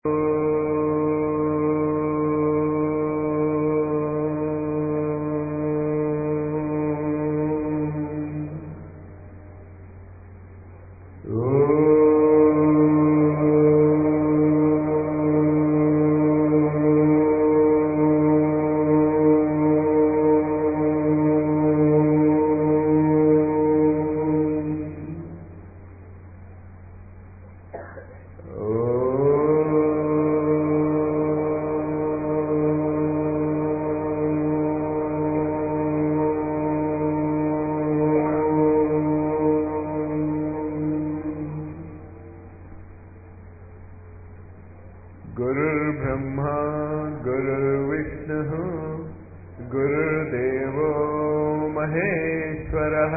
गुरुर्ब्रह्मा गुरुर्विष्णुः गुरुर्देवो महेश्वरः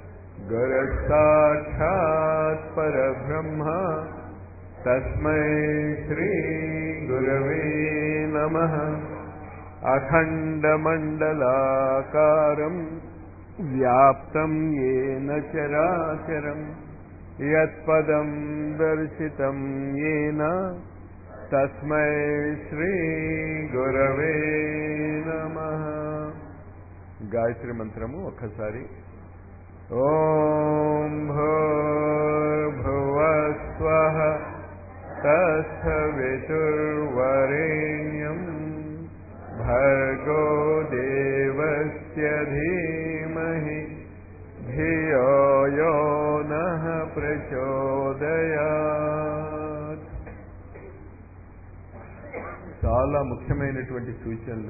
गुरुसाक्षात् परब्रह्म तस्मै श्रीगुरवे नमः अखण्डमण्डलाकारम् व्याप्तं येन चराचरम् यत्पदं दर्शितं येन तस्मै శ్రీగురవే నమ గాయత్రి మంత్రము ఒక్కసారి ఓం భూర్భువస్వ తత్సవితుర్వరేణ్యం భర్గో దేవస్య ధీమహి ధియో యో నః ప్రచోదయాత్ చాలా ముఖ్యమైనటువంటి సూచనలు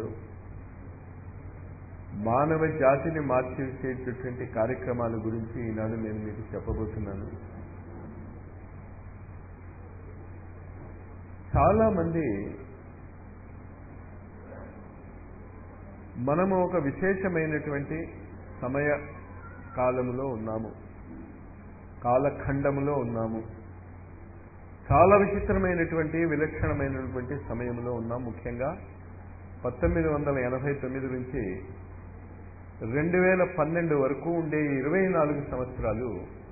మానవ జాతిని మార్చేసేటటువంటి కార్యక్రమాల గురించి ఈనాడు నేను మీకు చెప్పబోతున్నాను చాలా మంది మనము ఒక విశేషమైనటువంటి సమయ కాలములో ఉన్నాము కాలఖండములో ఉన్నాము చాలా విచిత్రమైనటువంటి విలక్షణమైనటువంటి సమయంలో ఉన్నాం ముఖ్యంగా పంతొమ్మిది వందల ఎనభై తొమ్మిది నుంచి రెండు వేల పన్నెండు వరకు ఉండే ఇరవై నాలుగు సంవత్సరాలు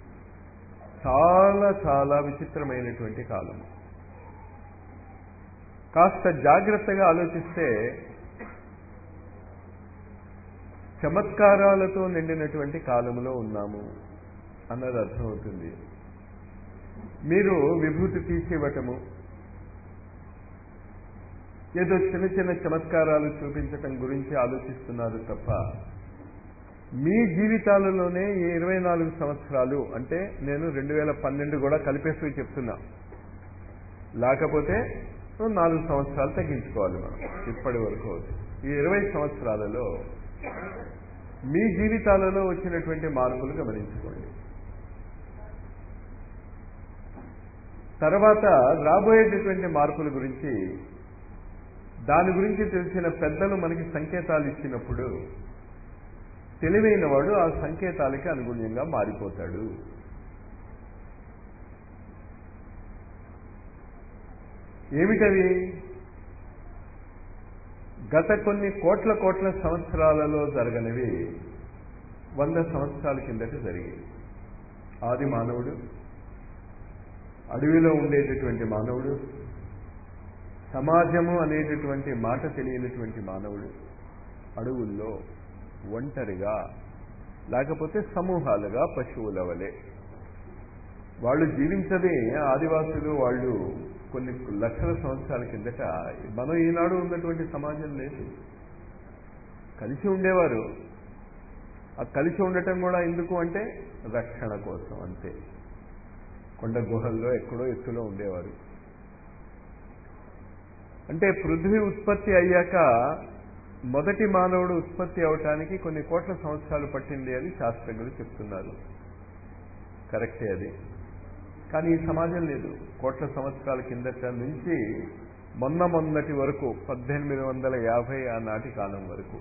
చాలా చాలా విచిత్రమైనటువంటి కాలం కాస్త జాగ్రత్తగా ఆలోచిస్తే చమత్కారాలతో నిండినటువంటి కాలంలో ఉన్నాము అన్నది అర్థమవుతుంది మీరు విభూతి తీసివ్వటము ఏదో చిన్న చిన్న చమత్కారాలు చూపించటం గురించి ఆలోచిస్తున్నారు తప్ప మీ జీవితాలలోనే ఈ ఇరవై నాలుగు సంవత్సరాలు అంటే నేను రెండు వేల పన్నెండు కూడా కలిపేసి చెప్తున్నా లేకపోతే నాలుగు సంవత్సరాలు తగ్గించుకోవాలి మనం ఇప్పటి వరకు ఈ ఇరవై సంవత్సరాలలో మీ జీవితాలలో వచ్చినటువంటి మార్పులు గమనించుకోండి తర్వాత రాబోయేటటువంటి మార్పుల గురించి దాని గురించి తెలిసిన పెద్దలు మనకి సంకేతాలు ఇచ్చినప్పుడు తెలివైన వాడు ఆ సంకేతాలకి అనుగుణ్యంగా మారిపోతాడు ఏమిటవి గత కొన్ని కోట్ల కోట్ల సంవత్సరాలలో జరగనివి వంద సంవత్సరాల కిందట జరిగాయి ఆది మానవుడు అడవిలో ఉండేటటువంటి మానవుడు సమాజము అనేటటువంటి మాట తెలియనటువంటి మానవుడు అడవుల్లో ఒంటరిగా లేకపోతే సమూహాలుగా పశువుల వలె వాళ్ళు జీవించదే ఆదివాసులు వాళ్ళు కొన్ని లక్షల సంవత్సరాల కిందట మనం ఈనాడు ఉన్నటువంటి సమాజం లేదు కలిసి ఉండేవారు ఆ కలిసి ఉండటం కూడా ఎందుకు అంటే రక్షణ కోసం అంతే కొండ గుహల్లో ఎక్కడో ఎత్తులో ఉండేవారు అంటే పృథ్వీ ఉత్పత్తి అయ్యాక మొదటి మానవుడు ఉత్పత్తి అవటానికి కొన్ని కోట్ల సంవత్సరాలు పట్టింది అని శాస్త్రజ్ఞులు చెప్తున్నారు కరెక్టే అది కానీ ఈ సమాజం లేదు కోట్ల సంవత్సరాల కిందట నుంచి మొన్న మొన్నటి వరకు పద్దెనిమిది వందల యాభై ఆనాటి కాలం వరకు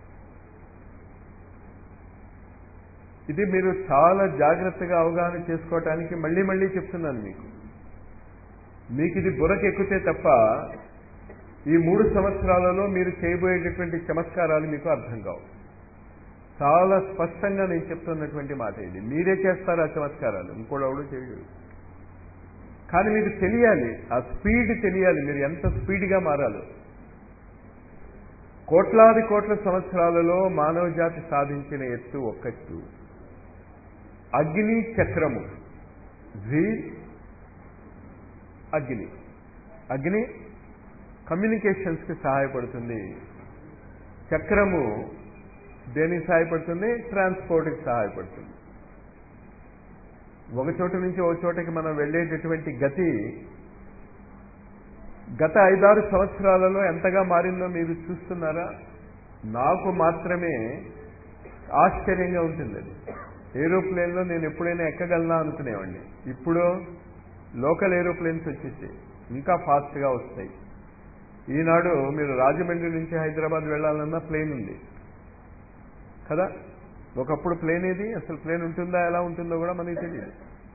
ఇది మీరు చాలా జాగ్రత్తగా అవగాహన చేసుకోవటానికి మళ్ళీ మళ్ళీ చెప్తున్నాను మీకు మీకు ఇది బుర్రకెక్కితే తప్ప ఈ మూడు సంవత్సరాలలో మీరు చేయబోయేటటువంటి చమత్కారాలు మీకు అర్థం కావు చాలా స్పష్టంగా నేను చెప్తున్నటువంటి మాట ఇది మీరే చేస్తారు ఆ చమత్కారాలు ఇంకోడెవడు చేయడు కానీ మీకు తెలియాలి ఆ స్పీడ్ తెలియాలి మీరు ఎంత స్పీడ్గా మారాలో కోట్లాది కోట్ల సంవత్సరాలలో మానవ జాతి సాధించిన ఎత్తు ఒక్కట్టు అగ్ని చక్రము జీ అగ్ని అగ్ని కమ్యూనికేషన్స్కి సహాయపడుతుంది చక్రము దేనికి సహాయపడుతుంది ట్రాన్స్పోర్ట్కి సహాయపడుతుంది ఒక చోట నుంచి ఒక చోటకి మనం వెళ్ళేటటువంటి గతి గత ఐదారు సంవత్సరాలలో ఎంతగా మారిందో మీరు చూస్తున్నారా నాకు మాత్రమే ఆశ్చర్యంగా ఉంటుంది అది ఏరోప్లేన్లో నేను ఎప్పుడైనా ఎక్కగలనా అనుకునేవాడిని ఇప్పుడు లోకల్ ఏరోప్లేన్స్ వచ్చేసి ఇంకా ఫాస్ట్గా వస్తాయి ఈనాడు మీరు రాజమండ్రి నుంచి హైదరాబాద్ వెళ్ళాలన్నా ప్లేన్ ఉంది కదా ఒకప్పుడు ప్లేన్ ఏది అసలు ప్లేన్ ఉంటుందా ఎలా ఉంటుందో కూడా మనకి తెలియదు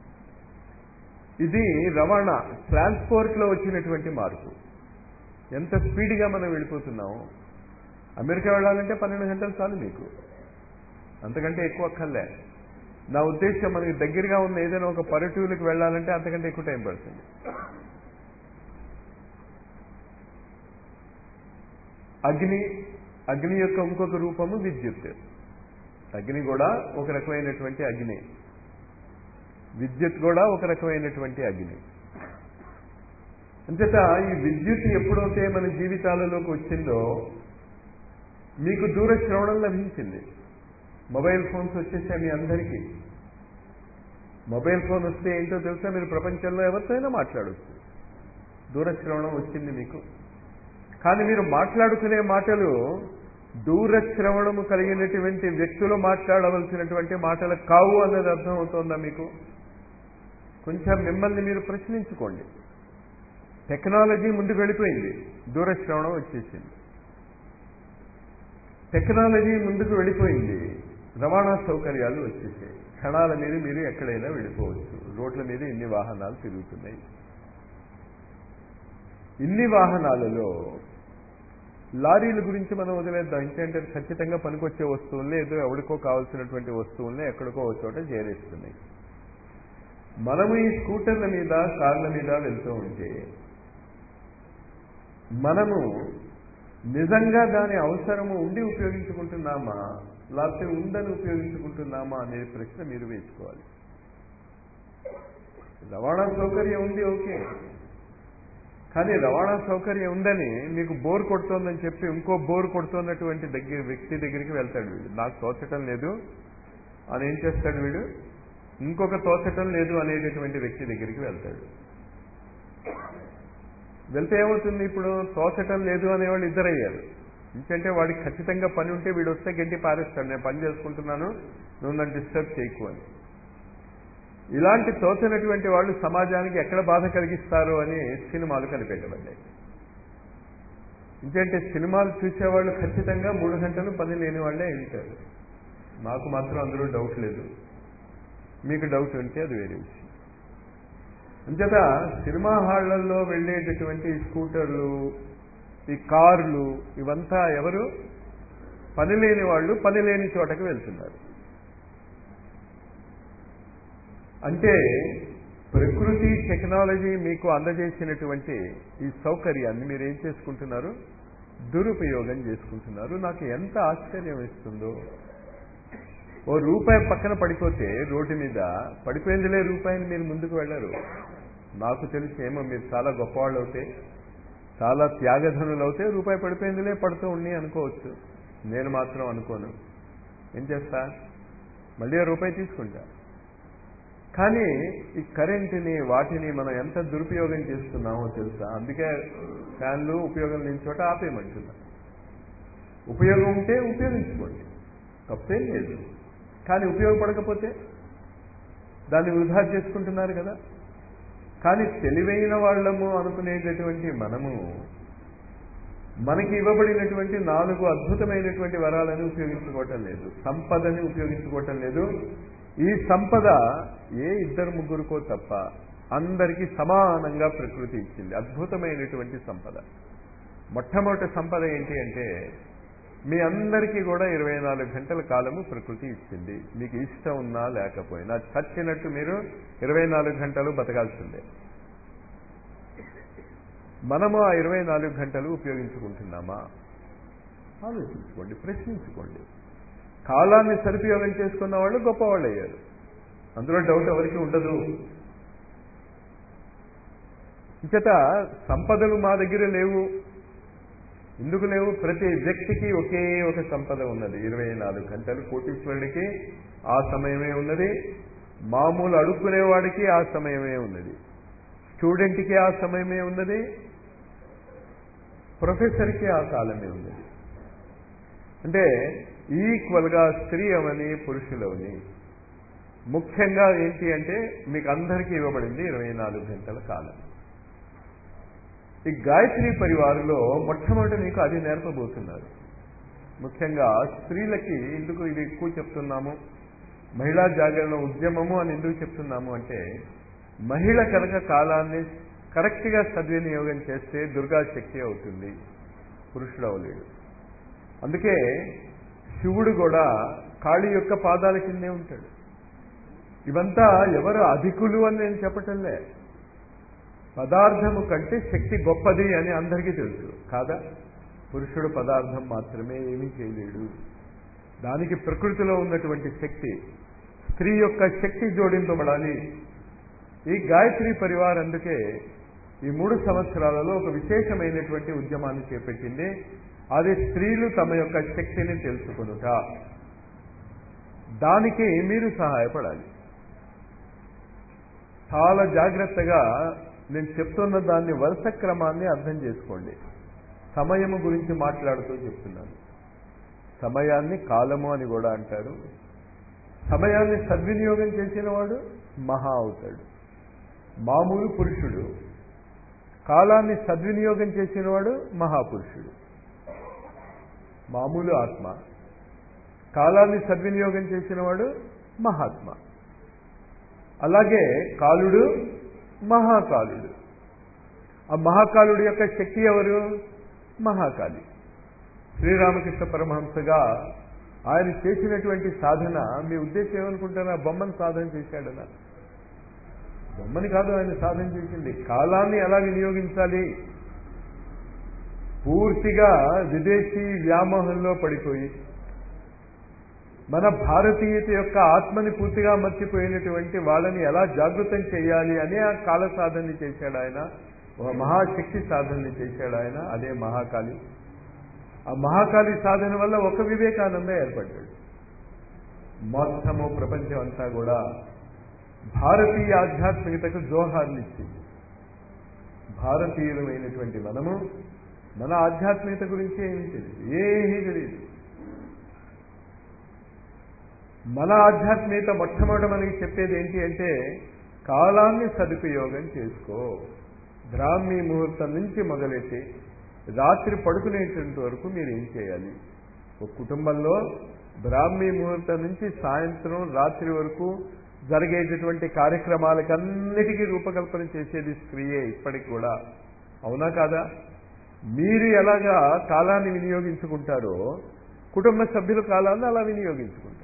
ఇది రవాణా ట్రాన్స్పోర్ట్లో వచ్చినటువంటి మార్పు ఎంత స్పీడ్గా మనం వెళ్ళిపోతున్నాము అమెరికా వెళ్ళాలంటే పన్నెండు గంటలు చాలు మీకు అంతకంటే ఎక్కువ అక్కర్లే నా ఉద్దేశం మనకి దగ్గరగా ఉన్న ఏదైనా ఒక పల్లెటూరుకి వెళ్ళాలంటే అంతకంటే ఎక్కువ టైం పడుతుంది అగ్ని అగ్ని యొక్క ఇంకొక రూపము విద్యుత్ అగ్ని కూడా ఒక రకమైనటువంటి అగ్ని విద్యుత్ కూడా ఒక రకమైనటువంటి అగ్ని అంచేత ఈ విద్యుత్ ఎప్పుడైతే మన జీవితాలలోకి వచ్చిందో మీకు దూర శ్రవణం లభించింది మొబైల్ ఫోన్స్ వచ్చేసాయి మీ అందరికీ మొబైల్ ఫోన్ వస్తే ఏంటో తెలుసా మీరు ప్రపంచంలో ఎవరితో అయినా మాట్లాడవచ్చు దూర శ్రవణం వచ్చింది మీకు కానీ మీరు మాట్లాడుకునే మాటలు దూర శ్రవణము కలిగినటువంటి వ్యక్తులు మాట్లాడవలసినటువంటి మాటలు కావు అన్నది అర్థమవుతోందా మీకు కొంచెం మిమ్మల్ని మీరు ప్రశ్నించుకోండి టెక్నాలజీ ముందుకు వెళ్ళిపోయింది దూర శ్రవణం వచ్చేసింది టెక్నాలజీ ముందుకు వెళ్ళిపోయింది రవాణా సౌకర్యాలు వచ్చేసాయి క్షణాల మీద మీరు ఎక్కడైనా వెళ్ళిపోవచ్చు రోడ్ల మీద ఇన్ని వాహనాలు తిరుగుతున్నాయి ఇన్ని వాహనాలలో లారీల గురించి మనం వదిలేద్దాం ఇంకేంటే ఖచ్చితంగా పనికొచ్చే వస్తువుల్ని ఏదో ఎవరికో కావాల్సినటువంటి వస్తువుల్ని ఎక్కడికో ఒక చోట చేరేస్తున్నాయి మనము ఈ స్కూటర్ల మీద కార్ల మీద వెళ్తూ ఉంటే మనము నిజంగా దాని అవసరము ఉండి ఉపయోగించుకుంటున్నామా లేకపోతే ఉందని ఉపయోగించుకుంటున్నామా అనే ప్రశ్న మీరు వేసుకోవాలి రవాణా సౌకర్యం ఉంది ఓకే కానీ రవాణా సౌకర్యం ఉందని మీకు బోర్ కొడుతోందని చెప్పి ఇంకో బోర్ కొడుతున్నటువంటి దగ్గర వ్యక్తి దగ్గరికి వెళ్తాడు వీడు నాకు తోచటం లేదు అని ఏం చేస్తాడు వీడు ఇంకొక తోచటం లేదు అనేటటువంటి వ్యక్తి దగ్గరికి వెళ్తాడు వెళ్తే ఏమవుతుంది ఇప్పుడు తోచటం లేదు అనేవాళ్ళు ఇద్దరయ్యారు ఎందుకంటే వాడికి ఖచ్చితంగా పని ఉంటే వీడు వస్తే గంటి పారేస్తాడు నేను పని చేసుకుంటున్నాను నువ్వు నన్ను డిస్టర్బ్ చేయకు అని ఇలాంటి తోచనటువంటి వాళ్ళు సమాజానికి ఎక్కడ బాధ కలిగిస్తారు అని సినిమాలు కనిపెట్టబడ్డాయి ఎందుకంటే సినిమాలు చూసేవాళ్ళు ఖచ్చితంగా మూడు గంటలు పని లేని వాళ్ళే ఉంటారు నాకు మాత్రం అందులో డౌట్ లేదు మీకు డౌట్ ఉంటే అది వేరే విషయం అంచేత సినిమా హాళ్లలో వెళ్ళేటటువంటి స్కూటర్లు ఈ కార్లు ఇవంతా ఎవరు పని లేని వాళ్ళు పని లేని చోటకి వెళ్తున్నారు అంటే ప్రకృతి టెక్నాలజీ మీకు అందజేసినటువంటి ఈ సౌకర్యాన్ని మీరు ఏం చేసుకుంటున్నారు దురుపయోగం చేసుకుంటున్నారు నాకు ఎంత ఆశ్చర్యం ఇస్తుందో ఓ రూపాయి పక్కన పడిపోతే రోడ్డు మీద పడిపోయిందిలే రూపాయిని మీరు ముందుకు వెళ్ళరు నాకు తెలిసి ఏమో మీరు చాలా గొప్పవాళ్ళు అవుతే చాలా త్యాగధనులు అవుతే రూపాయి పడిపోయిందిలే పడుతూ ఉండి అనుకోవచ్చు నేను మాత్రం అనుకోను ఏం చేస్తా మళ్ళీ ఆ రూపాయి తీసుకుంటా కానీ ఈ కరెంటుని వాటిని మనం ఎంత దురుపయోగం చేస్తున్నామో తెలుసా అందుకే ఫ్యాన్లు ఉపయోగం లేని చోట ఆపేయమంటున్నా ఉపయోగం ఉంటే ఉపయోగించుకోండి తప్పేం లేదు కానీ ఉపయోగపడకపోతే దాన్ని వృధా చేసుకుంటున్నారు కదా కానీ తెలివైన వాళ్ళము అనుకునేటటువంటి మనము మనకి ఇవ్వబడినటువంటి నాలుగు అద్భుతమైనటువంటి వరాలను ఉపయోగించుకోవటం లేదు సంపదని ఉపయోగించుకోవటం లేదు ఈ సంపద ఏ ఇద్దరు ముగ్గురుకో తప్ప అందరికీ సమానంగా ప్రకృతి ఇచ్చింది అద్భుతమైనటువంటి సంపద మొట్టమొదటి సంపద ఏంటి అంటే మీ అందరికీ కూడా ఇరవై నాలుగు గంటల కాలము ప్రకృతి ఇచ్చింది మీకు ఇష్టం ఉన్నా లేకపోయినా చచ్చినట్టు మీరు ఇరవై నాలుగు గంటలు బతకాల్సిందే మనము ఆ ఇరవై నాలుగు గంటలు ఉపయోగించుకుంటున్నామా ఆలోచించుకోండి ప్రశ్నించుకోండి కాలాన్ని సదుపయోగం చేసుకున్న వాళ్ళు గొప్పవాళ్ళు అయ్యారు అందులో డౌట్ ఎవరికి ఉండదు ఇంచేత సంపదలు మా దగ్గర లేవు ఎందుకు లేవు ప్రతి వ్యక్తికి ఒకే ఒక సంపద ఉన్నది ఇరవై నాలుగు గంటలు కోటీశ్వరుడికి ఆ సమయమే ఉన్నది మామూలు అడుక్కునేవాడికి ఆ సమయమే ఉన్నది స్టూడెంట్కి ఆ సమయమే ఉన్నది ప్రొఫెసర్కి ఆ కాలమే ఉన్నది అంటే ఈక్వల్గా స్త్రీ అవని పురుషులవని ముఖ్యంగా ఏంటి అంటే మీకు అందరికీ ఇవ్వబడింది ఇరవై నాలుగు గంటల కాలం ఈ గాయత్రి పరివారంలో మొట్టమొదటి మీకు అది నేర్పబోతున్నారు ముఖ్యంగా స్త్రీలకి ఎందుకు ఇది ఎక్కువ చెప్తున్నాము మహిళా జాగరణ ఉద్యమము అని ఎందుకు చెప్తున్నాము అంటే మహిళ కనుక కాలాన్ని కరెక్ట్గా సద్వినియోగం చేస్తే దుర్గా శక్తి అవుతుంది పురుషుడు అవలేడు అందుకే శివుడు కూడా కాళీ యొక్క పాదాల కిందే ఉంటాడు ఇవంతా ఎవరు అధికులు అని నేను చెప్పటంలే పదార్థము కంటే శక్తి గొప్పది అని అందరికీ తెలుసు కాదా పురుషుడు పదార్థం మాత్రమే ఏమీ చేయలేడు దానికి ప్రకృతిలో ఉన్నటువంటి శక్తి స్త్రీ యొక్క శక్తి జోడింపబడాలి ఈ గాయత్రి పరివార్ అందుకే ఈ మూడు సంవత్సరాలలో ఒక విశేషమైనటువంటి ఉద్యమాన్ని చేపట్టింది అది స్త్రీలు తమ యొక్క శక్తిని తెలుసుకొనుట దానికి మీరు సహాయపడాలి చాలా జాగ్రత్తగా నేను చెప్తున్న దాన్ని వరుస క్రమాన్ని అర్థం చేసుకోండి సమయము గురించి మాట్లాడుతూ చెప్తున్నాను సమయాన్ని కాలము అని కూడా అంటారు సమయాన్ని సద్వినియోగం చేసిన వాడు మహా అవుతాడు మామూలు పురుషుడు కాలాన్ని సద్వినియోగం చేసిన వాడు మహాపురుషుడు మామూలు ఆత్మ కాలాన్ని సద్వినియోగం చేసిన వాడు మహాత్మ అలాగే కాలుడు మహాకాలుడు ఆ మహాకాలుడు యొక్క శక్తి ఎవరు మహాకాళి శ్రీరామకృష్ణ పరమహంసగా ఆయన చేసినటువంటి సాధన మీ ఉద్దేశం ఏమనుకుంటారా బొమ్మను సాధన చేశాడనా బొమ్మని కాదు ఆయన సాధన చేసింది కాలాన్ని ఎలా వినియోగించాలి పూర్తిగా విదేశీ వ్యామోహంలో పడిపోయి మన భారతీయత యొక్క ఆత్మని పూర్తిగా మర్చిపోయినటువంటి వాళ్ళని ఎలా జాగృతం చేయాలి అనే ఆ కాల సాధనని చేశాడు ఆయన ఒక మహాశక్తి సాధనని చేశాడు ఆయన అదే మహాకాళి ఆ మహాకాళి సాధన వల్ల ఒక వివేకానంద ఏర్పడ్డాడు మొత్తము ప్రపంచం అంతా కూడా భారతీయ ఆధ్యాత్మికతకు జోహార్లు ఇచ్చింది భారతీయులమైనటువంటి మనము మన ఆధ్యాత్మికత గురించి ఏమీ తెలియదు ఏమీ తెలియదు మన ఆధ్యాత్మికత మొట్టమొదటి మనకి చెప్పేది ఏంటి అంటే కాలాన్ని సదుపయోగం చేసుకో బ్రాహ్మీ ముహూర్తం నుంచి మొదలెట్టి రాత్రి పడుకునేటువంటి వరకు మీరు ఏం చేయాలి ఒక కుటుంబంలో బ్రాహ్మీ ముహూర్తం నుంచి సాయంత్రం రాత్రి వరకు జరిగేటటువంటి కార్యక్రమాలకన్నిటికీ రూపకల్పన చేసేది స్త్రీయే ఇప్పటికి కూడా అవునా కాదా మీరు ఎలాగా కాలాన్ని వినియోగించుకుంటారో కుటుంబ సభ్యుల కాలాన్ని అలా వినియోగించుకుంటారు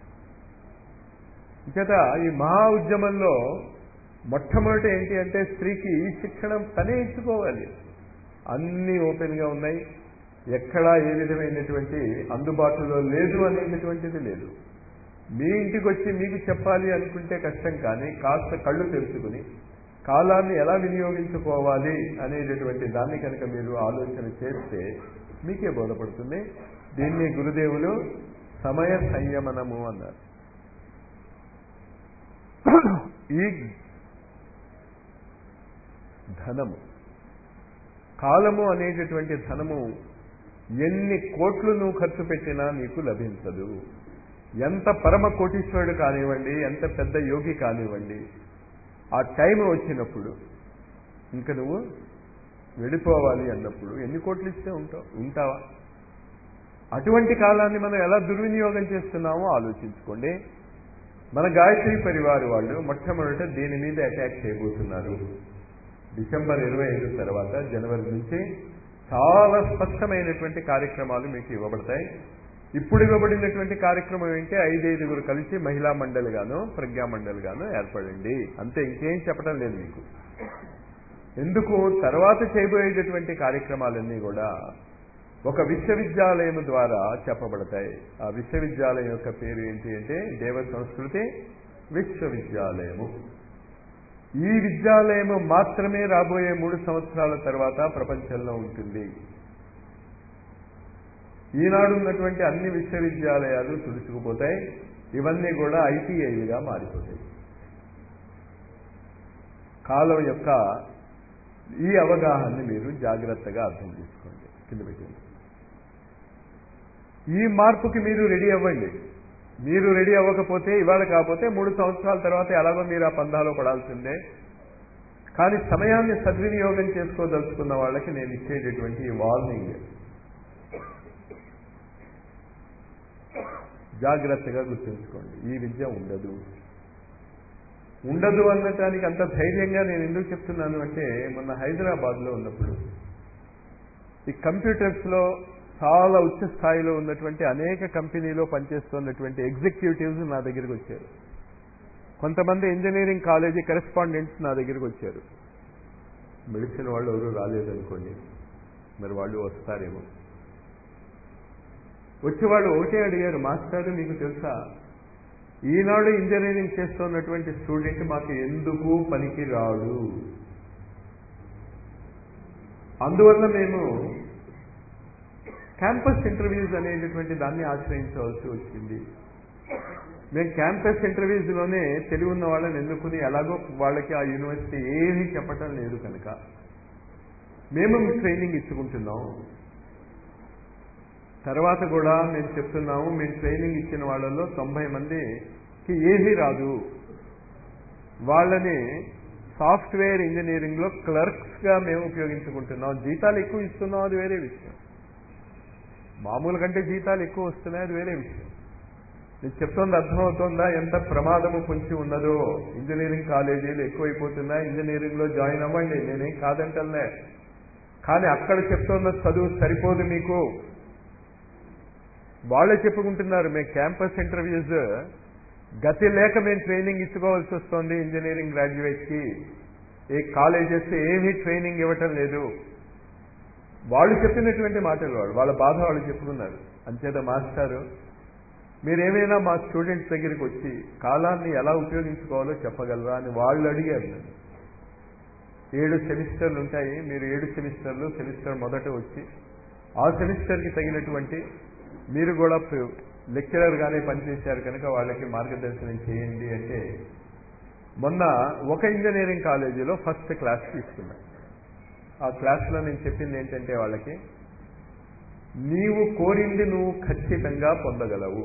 చేత ఈ మహా ఉద్యమంలో మొట్టమొదటి ఏంటి అంటే స్త్రీకి ఈ శిక్షణ తనే ఇచ్చుకోవాలి అన్నీ ఓపెన్గా ఉన్నాయి ఎక్కడా ఏ విధమైనటువంటి అందుబాటులో లేదు అనేటటువంటిది లేదు మీ ఇంటికి వచ్చి మీకు చెప్పాలి అనుకుంటే కష్టం కానీ కాస్త కళ్ళు తెలుసుకుని కాలాన్ని ఎలా వినియోగించుకోవాలి అనేటటువంటి దాన్ని కనుక మీరు ఆలోచన చేస్తే మీకే బోధపడుతుంది దీన్ని గురుదేవులు సమయ సంయమనము అన్నారు ఈ ధనము కాలము అనేటటువంటి ధనము ఎన్ని కోట్లు నువ్వు ఖర్చు పెట్టినా నీకు లభించదు ఎంత పరమ కోటీశ్వరుడు కానివ్వండి ఎంత పెద్ద యోగి కానివ్వండి ఆ టైం వచ్చినప్పుడు ఇంకా నువ్వు వెళ్ళిపోవాలి అన్నప్పుడు ఎన్ని కోట్లు ఇస్తే ఉంటావు ఉంటావా అటువంటి కాలాన్ని మనం ఎలా దుర్వినియోగం చేస్తున్నామో ఆలోచించుకోండి మన గాయత్రి పరివారు వాళ్ళు మొట్టమొదట దీని మీద అటాక్ చేయబోతున్నారు డిసెంబర్ ఇరవై ఐదు తర్వాత జనవరి నుంచి చాలా స్పష్టమైనటువంటి కార్యక్రమాలు మీకు ఇవ్వబడతాయి ఇప్పుడు ఇవ్వబడినటువంటి కార్యక్రమం ఏంటి ఐదైదుగురు కలిసి మహిళా మండలి గాను ప్రజ్ఞా మండలి గాను ఏర్పడండి అంతే ఇంకేం చెప్పడం లేదు మీకు ఎందుకు తర్వాత చేయబోయేటటువంటి కార్యక్రమాలన్నీ కూడా ఒక విశ్వవిద్యాలయం ద్వారా చెప్పబడతాయి ఆ విశ్వవిద్యాలయం యొక్క పేరు ఏంటి అంటే దేవ సంస్కృతి విశ్వవిద్యాలయము ఈ విద్యాలయము మాత్రమే రాబోయే మూడు సంవత్సరాల తర్వాత ప్రపంచంలో ఉంటుంది ఈనాడు ఉన్నటువంటి అన్ని విశ్వవిద్యాలయాలు తుడుచుకుపోతాయి ఇవన్నీ కూడా ఐటీఐలుగా మారిపోతాయి కాలం యొక్క ఈ అవగాహనని మీరు జాగ్రత్తగా అర్థం చేసుకోండి కింద పెట్టండి ఈ మార్పుకి మీరు రెడీ అవ్వండి మీరు రెడీ అవ్వకపోతే ఇవాళ కాకపోతే మూడు సంవత్సరాల తర్వాత ఎలాగో మీరు ఆ పందాలో పడాల్సిందే కానీ సమయాన్ని సద్వినియోగం చేసుకోదలుచుకున్న వాళ్ళకి నేను ఇచ్చేటటువంటి ఈ వార్నింగ్ జాగ్రత్తగా గుర్తుంచుకోండి ఈ విద్య ఉండదు ఉండదు అనటానికి అంత ధైర్యంగా నేను ఎందుకు చెప్తున్నాను అంటే మొన్న హైదరాబాద్లో ఉన్నప్పుడు ఈ కంప్యూటర్స్లో చాలా ఉచ్చ స్థాయిలో ఉన్నటువంటి అనేక కంపెనీలో పనిచేస్తున్నటువంటి ఎగ్జిక్యూటివ్స్ నా దగ్గరికి వచ్చారు కొంతమంది ఇంజనీరింగ్ కాలేజీ కరెస్పాండెంట్స్ నా దగ్గరికి వచ్చారు మెడిసిన్ వాళ్ళు ఎవరు రాలేదనుకోండి మరి వాళ్ళు వస్తారేమో వచ్చి వాళ్ళు ఒకటే అడిగారు మాస్టర్ మీకు తెలుసా ఈనాడు ఇంజనీరింగ్ చేస్తున్నటువంటి స్టూడెంట్ మాకు ఎందుకు పనికి రాడు అందువల్ల మేము క్యాంపస్ ఇంటర్వ్యూస్ అనేటటువంటి దాన్ని ఆశ్రయించవలసి వచ్చింది మేము క్యాంపస్ ఇంటర్వ్యూస్లోనే తెలివి ఉన్న వాళ్ళని ఎన్నుకుని ఎలాగో వాళ్ళకి ఆ యూనివర్సిటీ ఏమీ చెప్పటం లేదు కనుక మేము ట్రైనింగ్ ఇచ్చుకుంటున్నాం తర్వాత కూడా మేము చెప్తున్నాము మేము ట్రైనింగ్ ఇచ్చిన వాళ్ళలో తొంభై మందికి ఏమీ రాదు వాళ్ళని సాఫ్ట్వేర్ ఇంజనీరింగ్లో క్లర్క్స్గా మేము ఉపయోగించుకుంటున్నాం జీతాలు ఎక్కువ ఇస్తున్నాం అది వేరే విషయం మామూలు కంటే జీతాలు ఎక్కువ వస్తున్నాయి అది వేరే విషయం నేను చెప్తోంది అర్థమవుతోందా ఎంత ప్రమాదము పొంచి ఉన్నదో ఇంజనీరింగ్ కాలేజీలు ఎక్కువైపోతున్నాయి ఇంజనీరింగ్లో జాయిన్ అవ్వండి నేనేం కాదంటలే కానీ అక్కడ చెప్తున్న చదువు సరిపోదు మీకు వాళ్ళే చెప్పుకుంటున్నారు మేము క్యాంపస్ ఇంటర్వ్యూస్ గతి లేక మేము ట్రైనింగ్ ఇచ్చుకోవాల్సి వస్తుంది ఇంజనీరింగ్ గ్రాడ్యుయేట్కి ఏ కాలేజెస్ ఏమీ ట్రైనింగ్ ఇవ్వటం లేదు వాళ్ళు చెప్పినటువంటి మాటలు వాళ్ళు వాళ్ళ బాధ వాళ్ళు చెప్పుకున్నారు అంచేత మాస్టారు మీరేమైనా మా స్టూడెంట్స్ దగ్గరికి వచ్చి కాలాన్ని ఎలా ఉపయోగించుకోవాలో చెప్పగలరా అని వాళ్ళు అడిగారు నన్ను ఏడు సెమిస్టర్లు ఉంటాయి మీరు ఏడు సెమిస్టర్లు సెమిస్టర్ మొదట వచ్చి ఆ సెమిస్టర్కి తగినటువంటి మీరు కూడా లెక్చరర్గానే పనిచేశారు కనుక వాళ్ళకి మార్గదర్శనం చేయండి అంటే మొన్న ఒక ఇంజనీరింగ్ కాలేజీలో ఫస్ట్ క్లాస్ తీసుకున్నా ఆ క్లాస్లో నేను చెప్పింది ఏంటంటే వాళ్ళకి నీవు కోరింది నువ్వు ఖచ్చితంగా పొందగలవు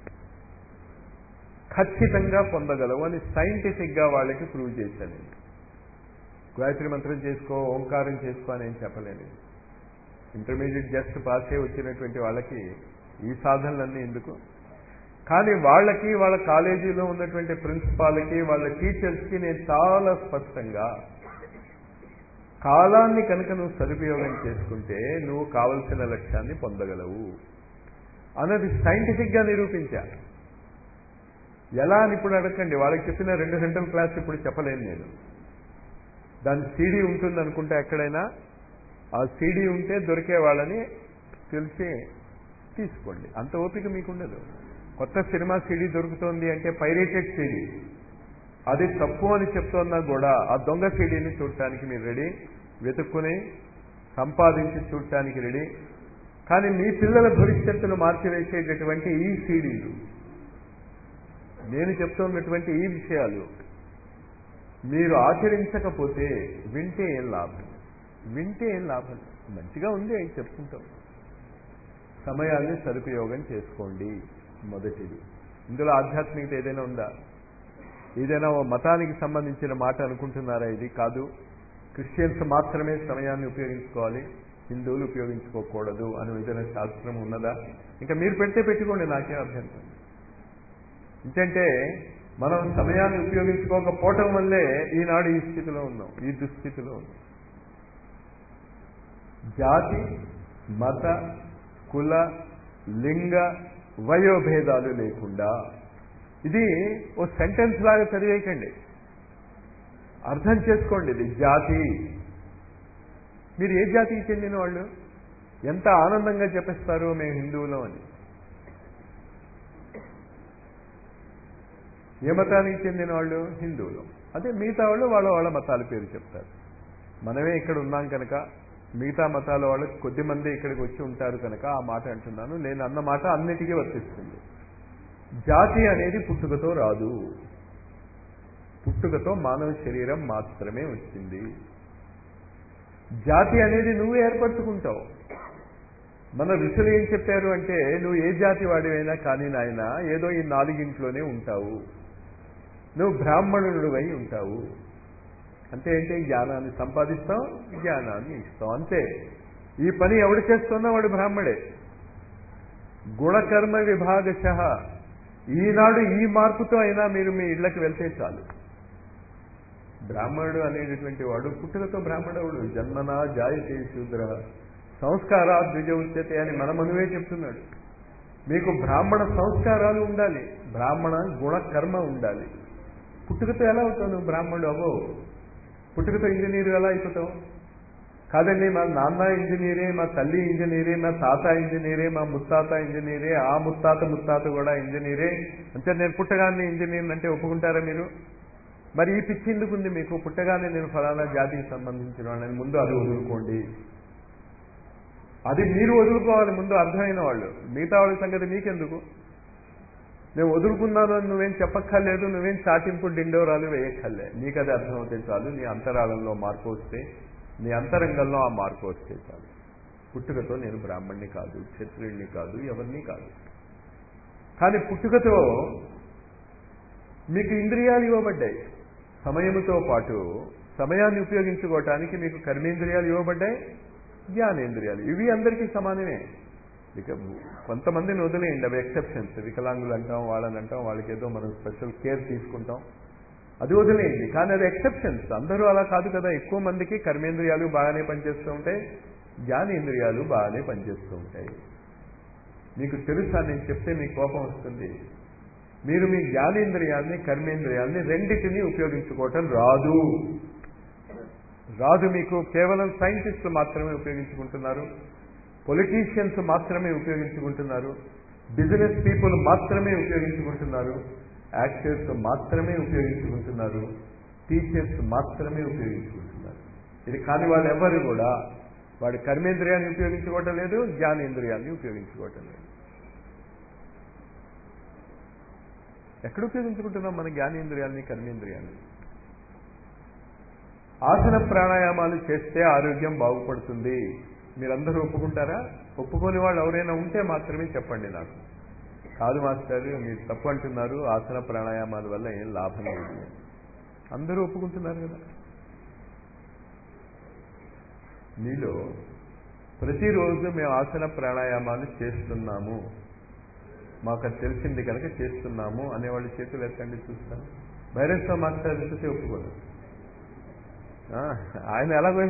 ఖచ్చితంగా పొందగలవు అని సైంటిఫిక్గా వాళ్ళకి ప్రూవ్ చేశాను నేను గాయత్రి మంత్రం చేసుకో ఓంకారం చేసుకో అని ఏం చెప్పలేను ఇంటర్మీడియట్ జస్ట్ పాస్ అయి వచ్చినటువంటి వాళ్ళకి ఈ సాధనలన్నీ ఎందుకు కానీ వాళ్ళకి వాళ్ళ కాలేజీలో ఉన్నటువంటి ప్రిన్సిపాల్కి వాళ్ళ టీచర్స్కి నేను చాలా స్పష్టంగా కాలాన్ని కనుక నువ్వు సదుపయోగం చేసుకుంటే నువ్వు కావలసిన లక్ష్యాన్ని పొందగలవు అన్నది సైంటిఫిక్గా నిరూపించా ఎలా అని ఇప్పుడు అడగండి వాళ్ళకి చెప్పిన రెండు గంటల క్లాస్ ఇప్పుడు చెప్పలేను నేను దాని సీడీ ఉంటుంది అనుకుంటే ఎక్కడైనా ఆ సీడీ ఉంటే దొరికే వాళ్ళని తెలిసి తీసుకోండి అంత ఓపిక మీకుండదు కొత్త సినిమా సీడీ దొరుకుతోంది అంటే పైరేటెడ్ సీడీ అది తప్పు అని చెప్తున్నా కూడా ఆ దొంగ సీడీని చూడటానికి మీరు రెడీ వెతుక్కుని సంపాదించి చూడటానికి రెడీ కానీ మీ పిల్లల భవిష్యత్తును మార్చివేసేటటువంటి ఈ సీడీలు నేను చెప్తున్నటువంటి ఈ విషయాలు మీరు ఆచరించకపోతే వింటే ఏం లాభం వింటే ఏం లాభం మంచిగా ఉంది అని చెప్పుకుంటాం సమయాన్ని సదుపయోగం చేసుకోండి మొదటిది ఇందులో ఆధ్యాత్మికత ఏదైనా ఉందా ఏదైనా ఓ మతానికి సంబంధించిన మాట అనుకుంటున్నారా ఇది కాదు క్రిస్టియన్స్ మాత్రమే సమయాన్ని ఉపయోగించుకోవాలి హిందువులు ఉపయోగించుకోకూడదు అని ఏదైనా శాస్త్రం ఉన్నదా ఇంకా మీరు పెడితే పెట్టుకోండి నాకే అభ్యంతరం ఎందుకంటే మనం సమయాన్ని ఉపయోగించుకోకపోవటం వల్లే ఈనాడు ఈ స్థితిలో ఉన్నాం ఈ దుస్థితిలో ఉన్నాం జాతి మత కుల లింగ వయోభేదాలు లేకుండా ఇది ఓ సెంటెన్స్ లాగా చదివేయకండి అర్థం చేసుకోండి ఇది జాతి మీరు ఏ జాతికి చెందిన వాళ్ళు ఎంత ఆనందంగా చెప్పేస్తారు మేము హిందువులం అని ఏ మతానికి చెందిన వాళ్ళు హిందువులు అదే మిగతా వాళ్ళు వాళ్ళ వాళ్ళ మతాల పేరు చెప్తారు మనమే ఇక్కడ ఉన్నాం కనుక మిగతా మతాల వాళ్ళు కొద్ది మంది ఇక్కడికి వచ్చి ఉంటారు కనుక ఆ మాట అంటున్నాను నేను అన్న మాట అన్నిటికీ వర్తిస్తుంది జాతి అనేది పుట్టుకతో రాదు పుట్టుకతో మానవ శరీరం మాత్రమే వచ్చింది జాతి అనేది నువ్వు ఏర్పరచుకుంటావు మన ఋషులు ఏం చెప్పారు అంటే నువ్వు ఏ జాతి వాడివైనా కానీ నాయన ఏదో ఈ నాలుగింట్లోనే ఉంటావు నువ్వు బ్రాహ్మణుడివై ఉంటావు అంటే ఏంటి జ్ఞానాన్ని సంపాదిస్తావు జ్ఞానాన్ని ఇస్తావు అంతే ఈ పని ఎవడు చేస్తున్నా వాడు బ్రాహ్మడే గుణకర్మ విభాగశ ఈనాడు ఈ మార్పుతో అయినా మీరు మీ ఇళ్లకు వెళ్తే చాలు బ్రాహ్మణుడు అనేటటువంటి వాడు పుట్టుకతో బ్రాహ్మణుడు జన్మనా జాయతే శూద్ర సంస్కారా ద్విజ ఉచ్యతే అని మన మనువే చెప్తున్నాడు మీకు బ్రాహ్మణ సంస్కారాలు ఉండాలి బ్రాహ్మణ గుణకర్మ ఉండాలి పుట్టుకతో ఎలా అవుతావు నువ్వు బ్రాహ్మణుడు అవ్వో పుట్టుకతో ఇంజనీర్ ఎలా అయిపోతావు కాదండి మా నాన్న ఇంజనీరే మా తల్లి ఇంజనీరే మా తాత ఇంజనీరే మా ముత్తాత ఇంజనీరే ఆ ముత్తాత ముత్తాత కూడా ఇంజనీరే అంటే నేను పుట్టగానే ఇంజనీర్ అంటే ఒప్పుకుంటారా మీరు మరి ఈ పిచ్చి ఎందుకు ఉంది మీకు పుట్టగానే నేను ఫలానా జాతికి సంబంధించిన వాళ్ళని ముందు అది వదులుకోండి అది మీరు వదులుకోవాలి ముందు అర్థమైన వాళ్ళు మిగతా వాళ్ళ సంగతి మీకెందుకు నేను వదులుకున్నాను అని నువ్వేం చెప్పక్కర్లేదు నువ్వేం చాటింపు డిండోరాలు వేయక్కర్లే నీకు అది అర్థమవుతే చాలు నీ అంతరాళంలో మార్పు వస్తే నీ అంతరంగంలో ఆ మార్పు వస్తే చాలు పుట్టుకతో నేను బ్రాహ్మణ్ణి కాదు క్షత్రియుడిని కాదు ఎవరిని కాదు కానీ పుట్టుకతో మీకు ఇంద్రియాలు ఇవ్వబడ్డాయి సమయముతో పాటు సమయాన్ని ఉపయోగించుకోవటానికి మీకు కర్మేంద్రియాలు ఇవ్వబడ్డాయి జ్ఞానేంద్రియాలు ఇవి అందరికీ సమానమే ఇక కొంతమందిని వదిలేయండి అవి ఎక్సెప్షన్స్ వికలాంగులు అంటాం వాళ్ళని అంటాం వాళ్ళకి ఏదో మనం స్పెషల్ కేర్ తీసుకుంటాం అది వదిలేయండి కానీ అది ఎక్సెప్షన్స్ అందరూ అలా కాదు కదా ఎక్కువ మందికి కర్మేంద్రియాలు బాగానే పనిచేస్తూ ఉంటాయి జ్ఞానేంద్రియాలు బాగానే పనిచేస్తూ ఉంటాయి మీకు తెలుసా నేను చెప్తే మీకు కోపం వస్తుంది మీరు మీ జ్ఞానేంద్రియాన్ని కర్మేంద్రియాన్ని రెండింటినీ ఉపయోగించుకోవటం రాదు రాదు మీకు కేవలం సైంటిస్టులు మాత్రమే ఉపయోగించుకుంటున్నారు పొలిటీషియన్స్ మాత్రమే ఉపయోగించుకుంటున్నారు బిజినెస్ పీపుల్ మాత్రమే ఉపయోగించుకుంటున్నారు యాక్టర్స్ మాత్రమే ఉపయోగించుకుంటున్నారు టీచర్స్ మాత్రమే ఉపయోగించుకుంటున్నారు ఇది కాని వాళ్ళు ఎవరు కూడా వాడి కర్మేంద్రియాన్ని ఉపయోగించుకోవటం లేదు జ్ఞానేంద్రియాన్ని ఉపయోగించుకోవటం లేదు ఎక్కడ ఉపయోగించుకుంటున్నాం మన జ్ఞానేంద్రియాన్ని కర్మేంద్రియాన్ని ఆసన ప్రాణాయామాలు చేస్తే ఆరోగ్యం బాగుపడుతుంది మీరందరూ ఒప్పుకుంటారా ఒప్పుకోని వాళ్ళు ఎవరైనా ఉంటే మాత్రమే చెప్పండి నాకు కాదు మాస్టర్ మీరు తప్పు అంటున్నారు ఆసన ప్రాణాయామాల వల్ల ఏం లాభం లేదు అందరూ ఒప్పుకుంటున్నారు కదా మీలో ప్రతిరోజు మేము ఆసన ప్రాణాయామాలు చేస్తున్నాము మాకు అది తెలిసింది కనుక చేస్తున్నాము అనేవాళ్ళు చేతులు ఎత్తండి చూస్తాను భైరస్వ మాస్టర్ ఎత్తితే ఒప్పుకోరు ఆయన ఎలాగో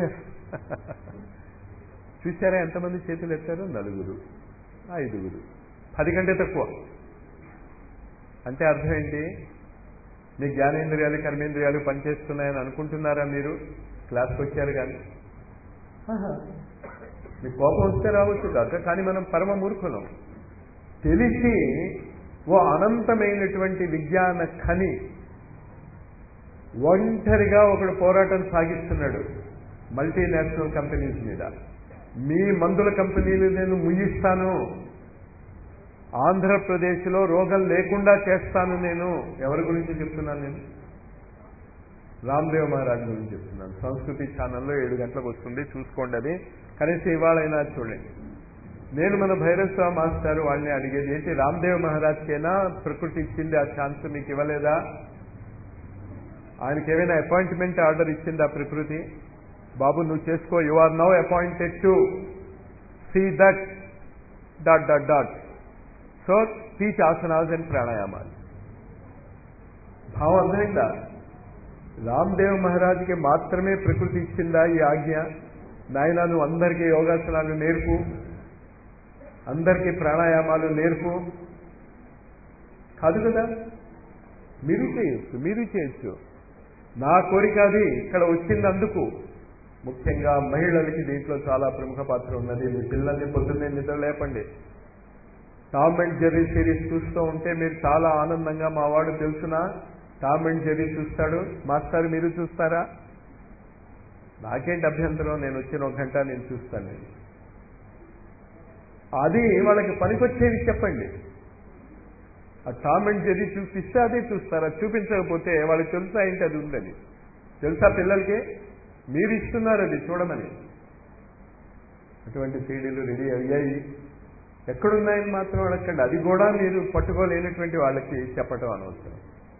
చూసారా ఎంతమంది చేతులు ఎత్తారు నలుగురు ఐదుగురు పది కంటే తక్కువ అంటే అర్థం ఏంటి మీ జ్ఞానేంద్రియాలు కర్మేంద్రియాలు పనిచేస్తున్నాయని అనుకుంటున్నారా మీరు క్లాస్కి వచ్చారు కానీ మీ కోపం వస్తే రావచ్చు కాక కానీ మనం పరమ మూర్ఖులం తెలిసి ఓ అనంతమైనటువంటి విజ్ఞాన ఖని ఒంటరిగా ఒకడు పోరాటం సాగిస్తున్నాడు మల్టీనేషనల్ కంపెనీస్ మీద మీ మందుల కంపెనీలు నేను ముగిస్తాను ఆంధ్రప్రదేశ్లో రోగం లేకుండా చేస్తాను నేను ఎవరి గురించి చెప్తున్నాను నేను రామ్దేవ్ మహారాజ్ గురించి చెప్తున్నాను సంస్కృతి ఛానల్లో ఏడు గంటలకు వస్తుంది చూసుకోండి అది కనీసం ఇవాళైనా చూడండి నేను మన భైరస్వ మాస్టర్ వాళ్ళని అడిగేది ఏంటి రామ్దేవ్ మహారాజ్కైనా ప్రకృతి ఇచ్చింది ఆ ఛాన్స్ మీకు ఇవ్వలేదా ఆయనకి ఏమైనా అపాయింట్మెంట్ ఆర్డర్ ఇచ్చింది ఆ ప్రకృతి బాబు నువ్వు చేసుకో you are now appointed to see that dot dot dot so teach asanas and ప్రాణాయామాలు భావం అర్థమైందా రామ్దేవ్ మహారాజ్కి మాత్రమే ప్రకృతి ఇచ్చిందా ఈ ఆజ్ఞ నాయన నువ్వు అందరికీ యోగాసనాలు నేర్పు అందరికీ ప్రాణాయామాలు నేర్పు కాదు కదా మీరు చేయొచ్చు మీరు చేయొచ్చు నా కోరిక అది ఇక్కడ వచ్చింది అందుకు ముఖ్యంగా మహిళలకి దీంట్లో చాలా ప్రముఖ పాత్ర ఉన్నది మీ పిల్లల్ని పొద్దున్నే నిద్ర లేపండి టామ్ అండ్ జెర్రీ సిరీస్ చూస్తూ ఉంటే మీరు చాలా ఆనందంగా మా వాడు తెలుసునా టామ్ అండ్ జెర్రీ చూస్తాడు మాస్టర్ మీరు చూస్తారా నాకేంటి అభ్యంతరం నేను వచ్చిన ఒక గంట నేను చూస్తాను అది వాళ్ళకి పనికొచ్చేది చెప్పండి ఆ టామ్ అండ్ జెర్రీ చూపిస్తే అదే చూస్తారు అది చూపించకపోతే వాళ్ళకి తెలుసా ఏంటి అది ఉందని తెలుసా పిల్లలకి మీరు ఇస్తున్నారు అది చూడమని అటువంటి సీడీలు రెడీ అయ్యాయి ఎక్కడున్నాయని మాత్రం అడగండి అది కూడా మీరు పట్టుకోలేనటువంటి వాళ్ళకి చెప్పటం అనవసరం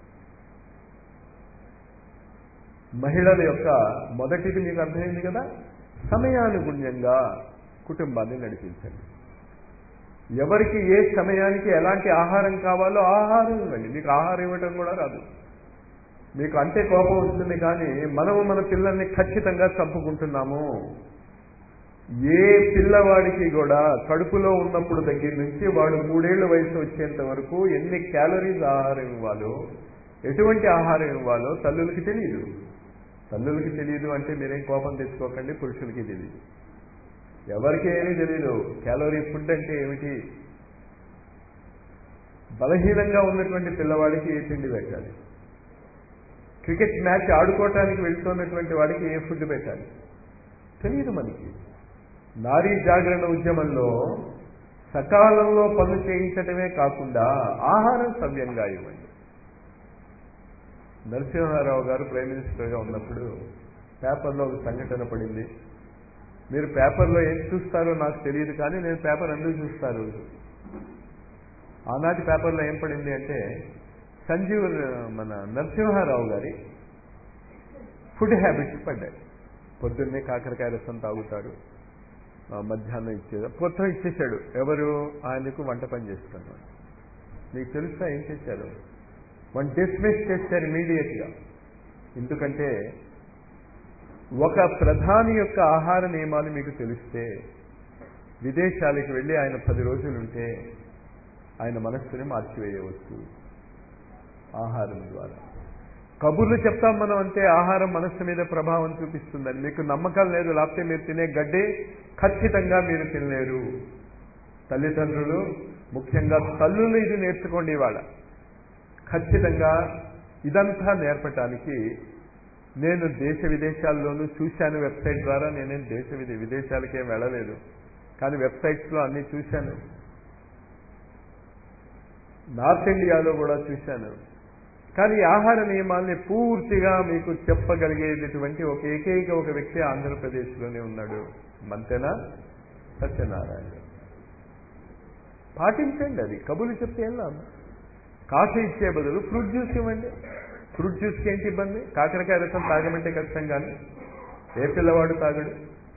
మహిళల యొక్క మొదటిది మీకు అర్థమైంది కదా సమయానుగుణ్యంగా కుటుంబాన్ని నడిపించండి ఎవరికి ఏ సమయానికి ఎలాంటి ఆహారం కావాలో ఆహారం ఇవ్వండి మీకు ఆహారం ఇవ్వటం కూడా రాదు మీకు అంతే కోపం వస్తుంది కానీ మనము మన పిల్లల్ని ఖచ్చితంగా చంపుకుంటున్నాము ఏ పిల్లవాడికి కూడా కడుపులో ఉన్నప్పుడు దగ్గర నుంచి వాడు మూడేళ్ల వయసు వచ్చేంత వరకు ఎన్ని క్యాలరీస్ ఆహారం ఇవ్వాలో ఎటువంటి ఆహారం ఇవ్వాలో తల్లులకి తెలియదు తల్లులకి తెలియదు అంటే మీరేం కోపం తెచ్చుకోకండి పురుషులకి తెలియదు ఎవరికి ఏమీ తెలియదు క్యాలరీ ఫుడ్ అంటే ఏమిటి బలహీనంగా ఉన్నటువంటి పిల్లవాడికి ఏ తిండి పెట్టాలి క్రికెట్ మ్యాచ్ ఆడుకోవటానికి వెళ్తున్నటువంటి వాడికి ఏ ఫుడ్ పెట్టాలి తెలియదు మనకి నారీ జాగరణ ఉద్యమంలో సకాలంలో పనులు చేయించటమే కాకుండా ఆహారం సవ్యంగా ఇవ్వండి నరసింహారావు గారు ప్రైమ్ మినిస్టర్గా ఉన్నప్పుడు పేపర్లో ఒక సంఘటన పడింది మీరు పేపర్లో ఏం చూస్తారో నాకు తెలియదు కానీ నేను పేపర్ అందుకు చూస్తారు ఆనాటి పేపర్లో ఏం పడింది అంటే సంజీవ్ మన నరసింహారావు గారి ఫుడ్ హ్యాబిట్స్ పడ్డాయి పొద్దున్నే కాకరకాయ రసం తాగుతాడు మధ్యాహ్నం ఇచ్చేది మొత్తం ఇచ్చేశాడు ఎవరు ఆయనకు వంట పని చేస్తున్నాడు మీకు తెలుసా ఏం చేశారు వన్ డిస్మిస్ చేశారు ఇమీడియట్గా ఎందుకంటే ఒక ప్రధాని యొక్క ఆహార నియమాలు మీకు తెలిస్తే విదేశాలకు వెళ్ళి ఆయన పది రోజులుంటే ఆయన మనస్సుని మార్చివేయవచ్చు ఆహారం ద్వారా కబుర్లు చెప్తాం మనం అంటే ఆహారం మనస్సు మీద ప్రభావం చూపిస్తుందని మీకు నమ్మకం లేదు లేకపోతే మీరు తినే గడ్డి ఖచ్చితంగా మీరు తినలేరు తల్లిదండ్రులు ముఖ్యంగా తల్లులు ఇది నేర్చుకోండి ఇవాళ ఖచ్చితంగా ఇదంతా నేర్పటానికి నేను దేశ విదేశాల్లోనూ చూశాను వెబ్సైట్ ద్వారా నేనేం దేశ విదే విదేశాలకేం వెళ్ళలేదు కానీ వెబ్సైట్స్లో అన్నీ చూశాను నార్త్ ఇండియాలో కూడా చూశాను కానీ ఆహార నియమాల్ని పూర్తిగా మీకు చెప్పగలిగేటటువంటి ఒక ఏకైక ఒక వ్యక్తి ఆంధ్రప్రదేశ్లోనే ఉన్నాడు మంతెనా సత్యనారాయణ పాటించండి అది కబులు చెప్తే ఏం లాభం కాఫీ ఇచ్చే బదులు ఫ్రూట్ జ్యూస్ ఇవ్వండి ఫ్రూట్ జ్యూస్కి ఏంటి ఇబ్బంది కాకరకాయ రసం తాగమంటే కష్టం కానీ ఏ పిల్లవాడు తాగడు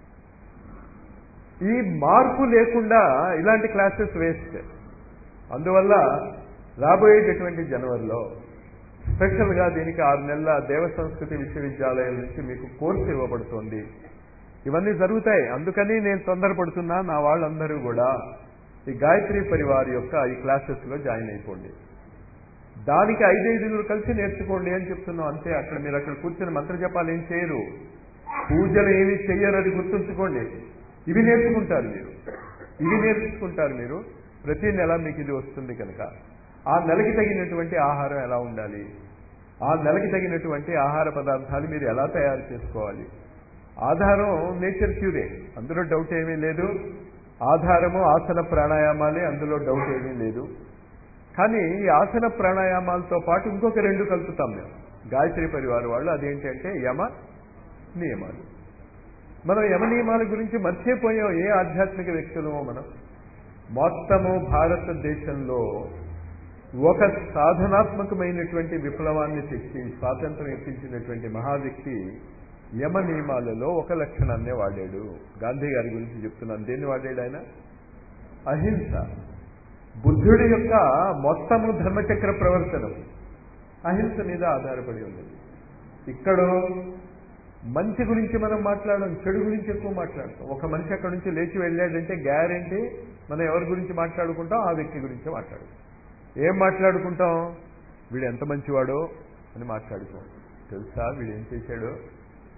ఈ మార్పు లేకుండా ఇలాంటి క్లాసెస్ వేస్ట్ అందువల్ల రాబోయేటటువంటి జనవరిలో స్పెషల్గా దీనికి ఆరు నెలల దేవ సంస్కృతి విశ్వవిద్యాలయం నుంచి మీకు కోర్సు ఇవ్వబడుతోంది ఇవన్నీ జరుగుతాయి అందుకని నేను తొందరపడుతున్నా నా వాళ్ళందరూ కూడా ఈ గాయత్రి పరివార్ యొక్క ఈ క్లాసెస్లో జాయిన్ అయిపోండి దానికి ఐదైదుగురు కలిసి నేర్చుకోండి అని చెప్తున్నాం అంతే అక్కడ మీరు అక్కడ కూర్చొని మంత్ర జపాలు ఏం చేయరు పూజలు ఏమి చెయ్యరు అది గుర్తుంచుకోండి ఇవి నేర్చుకుంటారు మీరు ఇవి నేర్చుకుంటారు మీరు ప్రతి నెల మీకు ఇది వస్తుంది కనుక ఆ నెలకి తగినటువంటి ఆహారం ఎలా ఉండాలి ఆ నెలకి తగినటువంటి ఆహార పదార్థాలు మీరు ఎలా తయారు చేసుకోవాలి ఆధారం నేచర్ క్యూరే అందులో డౌట్ ఏమీ లేదు ఆధారము ఆసన ప్రాణాయామాలే అందులో డౌట్ ఏమీ లేదు కానీ ఈ ఆసన ప్రాణాయామాలతో పాటు ఇంకొక రెండు కలుపుతాం మేము గాయత్రి పరివారం వాళ్ళు అదేంటి అంటే యమ నియమాలు మనం యమ నియమాల గురించి మర్చిపోయాం ఏ ఆధ్యాత్మిక వ్యక్తులమో మనం మొత్తము భారతదేశంలో ఒక సాధనాత్మకమైనటువంటి విప్లవాన్ని తెచ్చి స్వాతంత్రం ఎత్తించినటువంటి మహావ్యక్తి యమ నియమాలలో ఒక లక్షణాన్నే వాడాడు గాంధీ గారి గురించి చెప్తున్నాను దేన్ని వాడాడు ఆయన అహింస బుద్ధుడి యొక్క మొత్తము ధర్మచక్ర ప్రవర్తనం అహింస మీద ఆధారపడి ఉంది ఇక్కడ మంచి గురించి మనం మాట్లాడడం చెడు గురించి ఎక్కువ మాట్లాడతాం ఒక మనిషి అక్కడి నుంచి లేచి వెళ్ళాడంటే గ్యారంటీ మనం ఎవరి గురించి మాట్లాడుకుంటాం ఆ వ్యక్తి గురించి మాట్లాడుకుంటాం ఏం మాట్లాడుకుంటాం వీడు ఎంత మంచివాడో అని మాట్లాడుకోం తెలుసా వీడు ఏం చేశాడో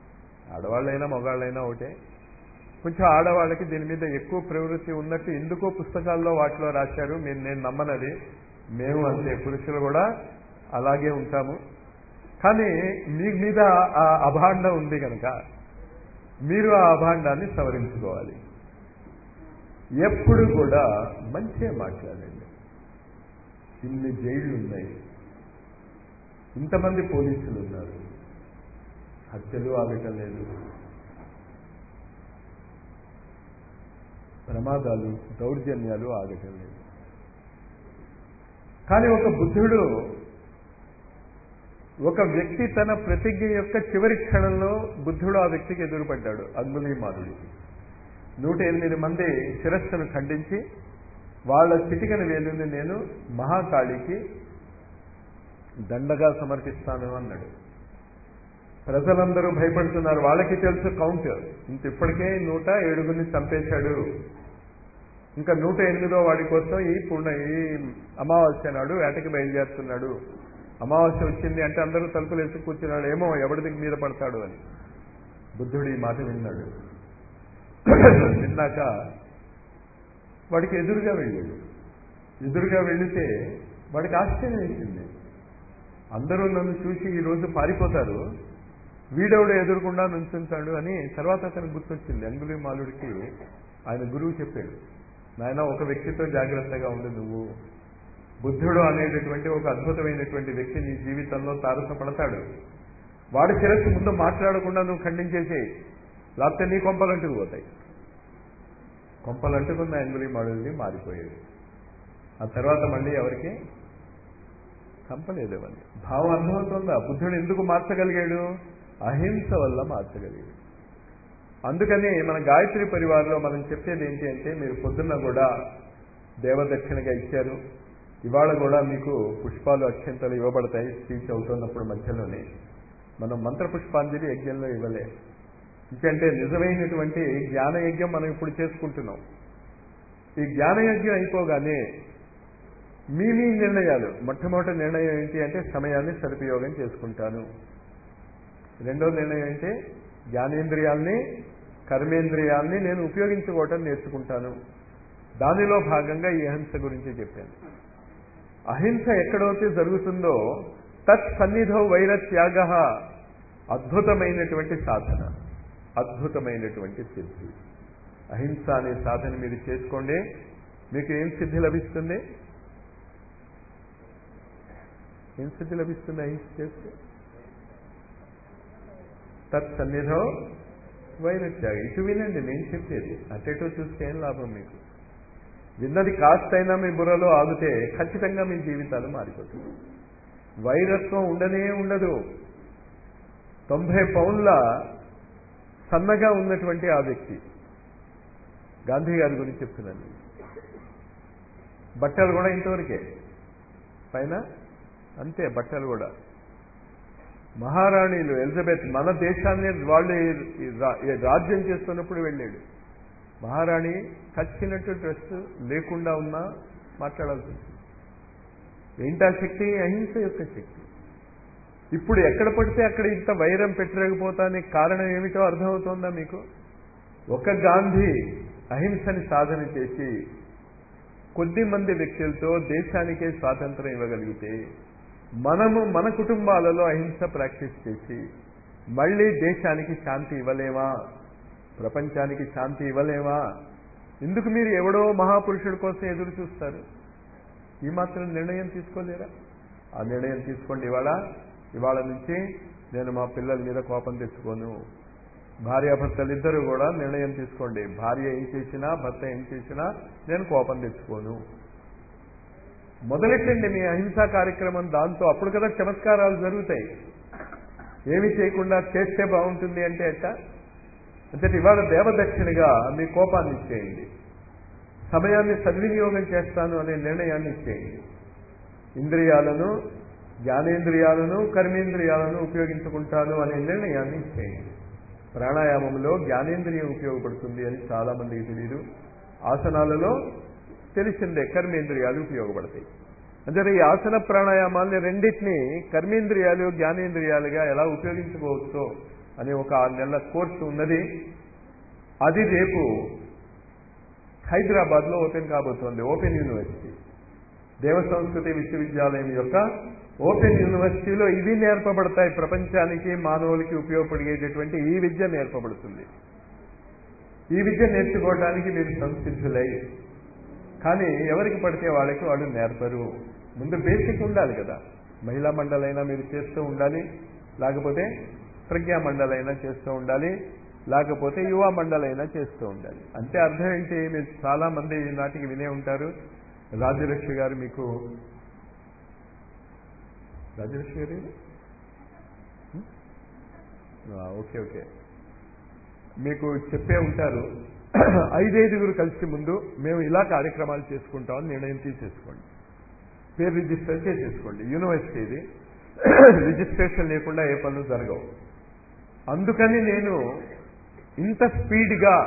ఆడవాళ్ళైనా మగవాళ్ళైనా ఒకటే కొంచెం ఆడవాళ్ళకి దీని మీద ఎక్కువ ప్రవృత్తి ఉన్నట్టు ఎందుకో పుస్తకాల్లో వాటిలో రాశారు మీరు నేను నమ్మనది మేము అంతే పురుషులు కూడా అలాగే ఉంటాము కానీ మీ మీద ఆ అభాండం ఉంది కనుక మీరు ఆ అభాండాన్ని సవరించుకోవాలి ఎప్పుడు కూడా మంచిగా మాట్లాడండి ఇన్ని జైళ్లు ఉన్నాయి ఇంతమంది పోలీసులు ఉన్నారు హత్యలు ఆగటం లేదు ప్రమాదాలు దౌర్జన్యాలు ఆగటం లేదు కానీ ఒక బుద్ధుడు ఒక వ్యక్తి తన ప్రతిజ్ఞ యొక్క చివరి క్షణంలో బుద్ధుడు ఆ వ్యక్తికి ఎదురుపడ్డాడు అంగుళీమానుడికి నూట ఎనిమిది మంది శిరస్సును ఖండించి వాళ్ళ చిటికన వేలుని నేను మహాకాళికి దండగా సమర్పిస్తాను అన్నాడు ప్రజలందరూ భయపడుతున్నారు వాళ్ళకి తెలుసు కౌంట్ ఇంత ఇప్పటికే నూట ఏడుగురిని చంపేశాడు ఇంకా నూట ఎనిమిదో వాడి కోసం ఈ పూర్ణ ఈ అమావాస్య నాడు వేటకి బయలుదేరుతున్నాడు అమావాస్య వచ్చింది అంటే అందరూ తలుపులు వేసి కూర్చున్నాడు ఏమో ఎవరిది మీద పడతాడు అని బుద్ధుడు ఈ మాట విన్నాడు విన్నాక వాడికి ఎదురుగా వెళ్ళాడు ఎదురుగా వెళితే వాడికి ఆశ్చర్యం వేసింది అందరూ నన్ను చూసి ఈ రోజు పారిపోతారు వీడెవడు ఎదురుకుండా నుంచుంటాడు అని తర్వాత అతనికి గుర్తొచ్చింది అంగుళి మాలుడికి ఆయన గురువు చెప్పాడు నాయన ఒక వ్యక్తితో జాగ్రత్తగా ఉండు నువ్వు బుద్ధుడు అనేటటువంటి ఒక అద్భుతమైనటువంటి వ్యక్తి నీ జీవితంలో తారసపడతాడు వాడి శిరస్సు ముందు మాట్లాడకుండా నువ్వు ఖండించేసేయి లేకపోతే నీ కొంపలంటుకు పోతాయి కొంపలంటుకున్న అంగుళి మాడుల్ని మారిపోయాడు ఆ తర్వాత మళ్ళీ ఎవరికి చంపలేదు ఎవరిని భావం అర్థమవుతుందా బుద్ధుడు ఎందుకు మార్చగలిగాడు అహింస వల్ల మార్చగలిగాడు అందుకని మన గాయత్రి పరివారంలో మనం చెప్పేది ఏంటి అంటే మీరు పొద్దున్న కూడా దేవదక్షిణగా ఇచ్చారు ఇవాళ కూడా మీకు పుష్పాలు అక్షంతలు ఇవ్వబడతాయి స్పీచ్ అవుతున్నప్పుడు మధ్యలోనే మనం మంత్ర పుష్పాంజలి యజ్ఞంలో ఇవ్వలే ఎందుకంటే నిజమైనటువంటి జ్ఞానయజ్ఞం మనం ఇప్పుడు చేసుకుంటున్నాం ఈ జ్ఞానయజ్ఞం అయిపోగానే మీ మీ నిర్ణయాలు మొట్టమొదటి నిర్ణయం ఏంటి అంటే సమయాన్ని సదుపయోగం చేసుకుంటాను రెండో నిర్ణయం ఏంటి జ్ఞానేంద్రియాల్ని కర్మేంద్రియాల్ని నేను ఉపయోగించుకోవటం నేర్చుకుంటాను దానిలో భాగంగా ఈ అహింస గురించి చెప్పాను అహింస ఎక్కడైతే జరుగుతుందో తత్ సన్నిధో వైర త్యాగ అద్భుతమైనటువంటి సాధన అద్భుతమైనటువంటి సిద్ధి అహింస అనే సాధన మీరు చేసుకోండి మీకు ఏం సిద్ధి లభిస్తుంది ఏం సిద్ధి లభిస్తుంది అహింస చేస్తే తత్ సన్నిధో వైరత్యాగ ఇటు వినండి నేను చెప్పేది అటేటో చూస్తే ఏం లాభం మీకు విన్నది కాస్త అయినా మీ బుర్రలో ఆగితే ఖచ్చితంగా మీ జీవితాలు మారిపోతుంది వైరత్వం ఉండనే ఉండదు తొంభై పౌన్ల సన్నగా ఉన్నటువంటి ఆ వ్యక్తి గాంధీ గారి గురించి చెప్తున్నాను బట్టలు కూడా ఇంతవరకే పైన అంతే బట్టలు కూడా మహారాణిలు ఎలిజబెత్ మన దేశాన్ని వాళ్ళు రాజ్యం చేస్తున్నప్పుడు వెళ్ళాడు మహారాణి కచ్చినట్టు డ్రెస్ లేకుండా ఉన్నా మాట్లాడాల్సి వచ్చింది ఏంటా శక్తి అహింస యొక్క శక్తి ఇప్పుడు ఎక్కడ పడితే అక్కడ ఇంత వైరం పెట్టలేకపోతానికి కారణం ఏమిటో అర్థమవుతోందా మీకు ఒక గాంధీ అహింసని సాధన చేసి కొద్ది మంది వ్యక్తులతో దేశానికే స్వాతంత్రం ఇవ్వగలిగితే మనము మన కుటుంబాలలో అహింస ప్రాక్టీస్ చేసి మళ్ళీ దేశానికి శాంతి ఇవ్వలేమా ప్రపంచానికి శాంతి ఇవ్వలేమా ఎందుకు మీరు ఎవడో మహాపురుషుడి కోసం ఎదురు చూస్తారు ఈ మాత్రం నిర్ణయం తీసుకోలేరా ఆ నిర్ణయం తీసుకోండి ఇవాళ ఇవాళ నుంచి నేను మా పిల్లల మీద కోపం తెచ్చుకోను భార్యాభర్తలు ఇద్దరు కూడా నిర్ణయం తీసుకోండి భార్య ఏం చేసినా భర్త ఏం చేసినా నేను కోపం తెచ్చుకోను మొదలెట్టండి మీ అహింసా కార్యక్రమం దాంతో అప్పుడు కదా చమత్కారాలు జరుగుతాయి ఏమి చేయకుండా చేస్తే బాగుంటుంది అంటే ఎట్ట అంటే ఇవాళ దేవదక్షిణగా మీ కోపాన్ని ఇచ్చేయండి సమయాన్ని సద్వినియోగం చేస్తాను అనే నిర్ణయాన్ని ఇచ్చేయండి ఇంద్రియాలను జ్ఞానేంద్రియాలను కర్మేంద్రియాలను ఉపయోగించుకుంటాను అనే నిర్ణయాన్ని ఇచ్చేయండి ప్రాణాయామంలో జ్ఞానేంద్రియం ఉపయోగపడుతుంది అని చాలా మందికి తెలియదు ఆసనాలలో తెలిసిందే కర్మేంద్రియాలు ఉపయోగపడతాయి అంటే ఈ ఆసన ప్రాణాయామాల్ని రెండింటినీ కర్మేంద్రియాలు జ్ఞానేంద్రియాలుగా ఎలా ఉపయోగించుకోవచ్చో అనే ఒక ఆరు నెలల కోర్సు ఉన్నది అది రేపు హైదరాబాద్లో ఓపెన్ కాబోతోంది ఓపెన్ యూనివర్సిటీ దేవ సంస్కృతి విశ్వవిద్యాలయం యొక్క ఓపెన్ యూనివర్సిటీలో ఇవి నేర్పబడతాయి ప్రపంచానికి మానవులకి ఉపయోగపడేటటువంటి ఈ విద్య నేర్పబడుతుంది ఈ విద్య నేర్చుకోవడానికి మీరు సంసిద్ధులై కానీ ఎవరికి పడితే వాళ్ళకి వాళ్ళు నేర్పరు ముందు బేసిక్ ఉండాలి కదా మహిళా మండలైనా మీరు చేస్తూ ఉండాలి లేకపోతే ప్రజ్ఞా మండలైనా చేస్తూ ఉండాలి లేకపోతే యువ మండలైనా చేస్తూ ఉండాలి అంటే అర్థం ఏంటి మీరు చాలా మంది నాటికి వినే ఉంటారు రాజ్యలక్ష్మి గారు మీకు రాజ్యలక్ష్మి గారు ఇది? హ్మ్? ఆ, ఓకే ఓకే మీకు చెప్పే ఉంటారు ఐదైదుగురు కలిసి ముందు మేము ఇలా కార్యక్రమాలు చేసుకుంటామని నిర్ణయం తీసేసుకోండి పేరు రిజిస్టర్ చేసేసుకోండి యూనివర్సిటీ ఇది రిజిస్ట్రేషన్ లేకుండా ఏ పనులు జరగవు అందుకని నేను ఇంత స్పీడ్గా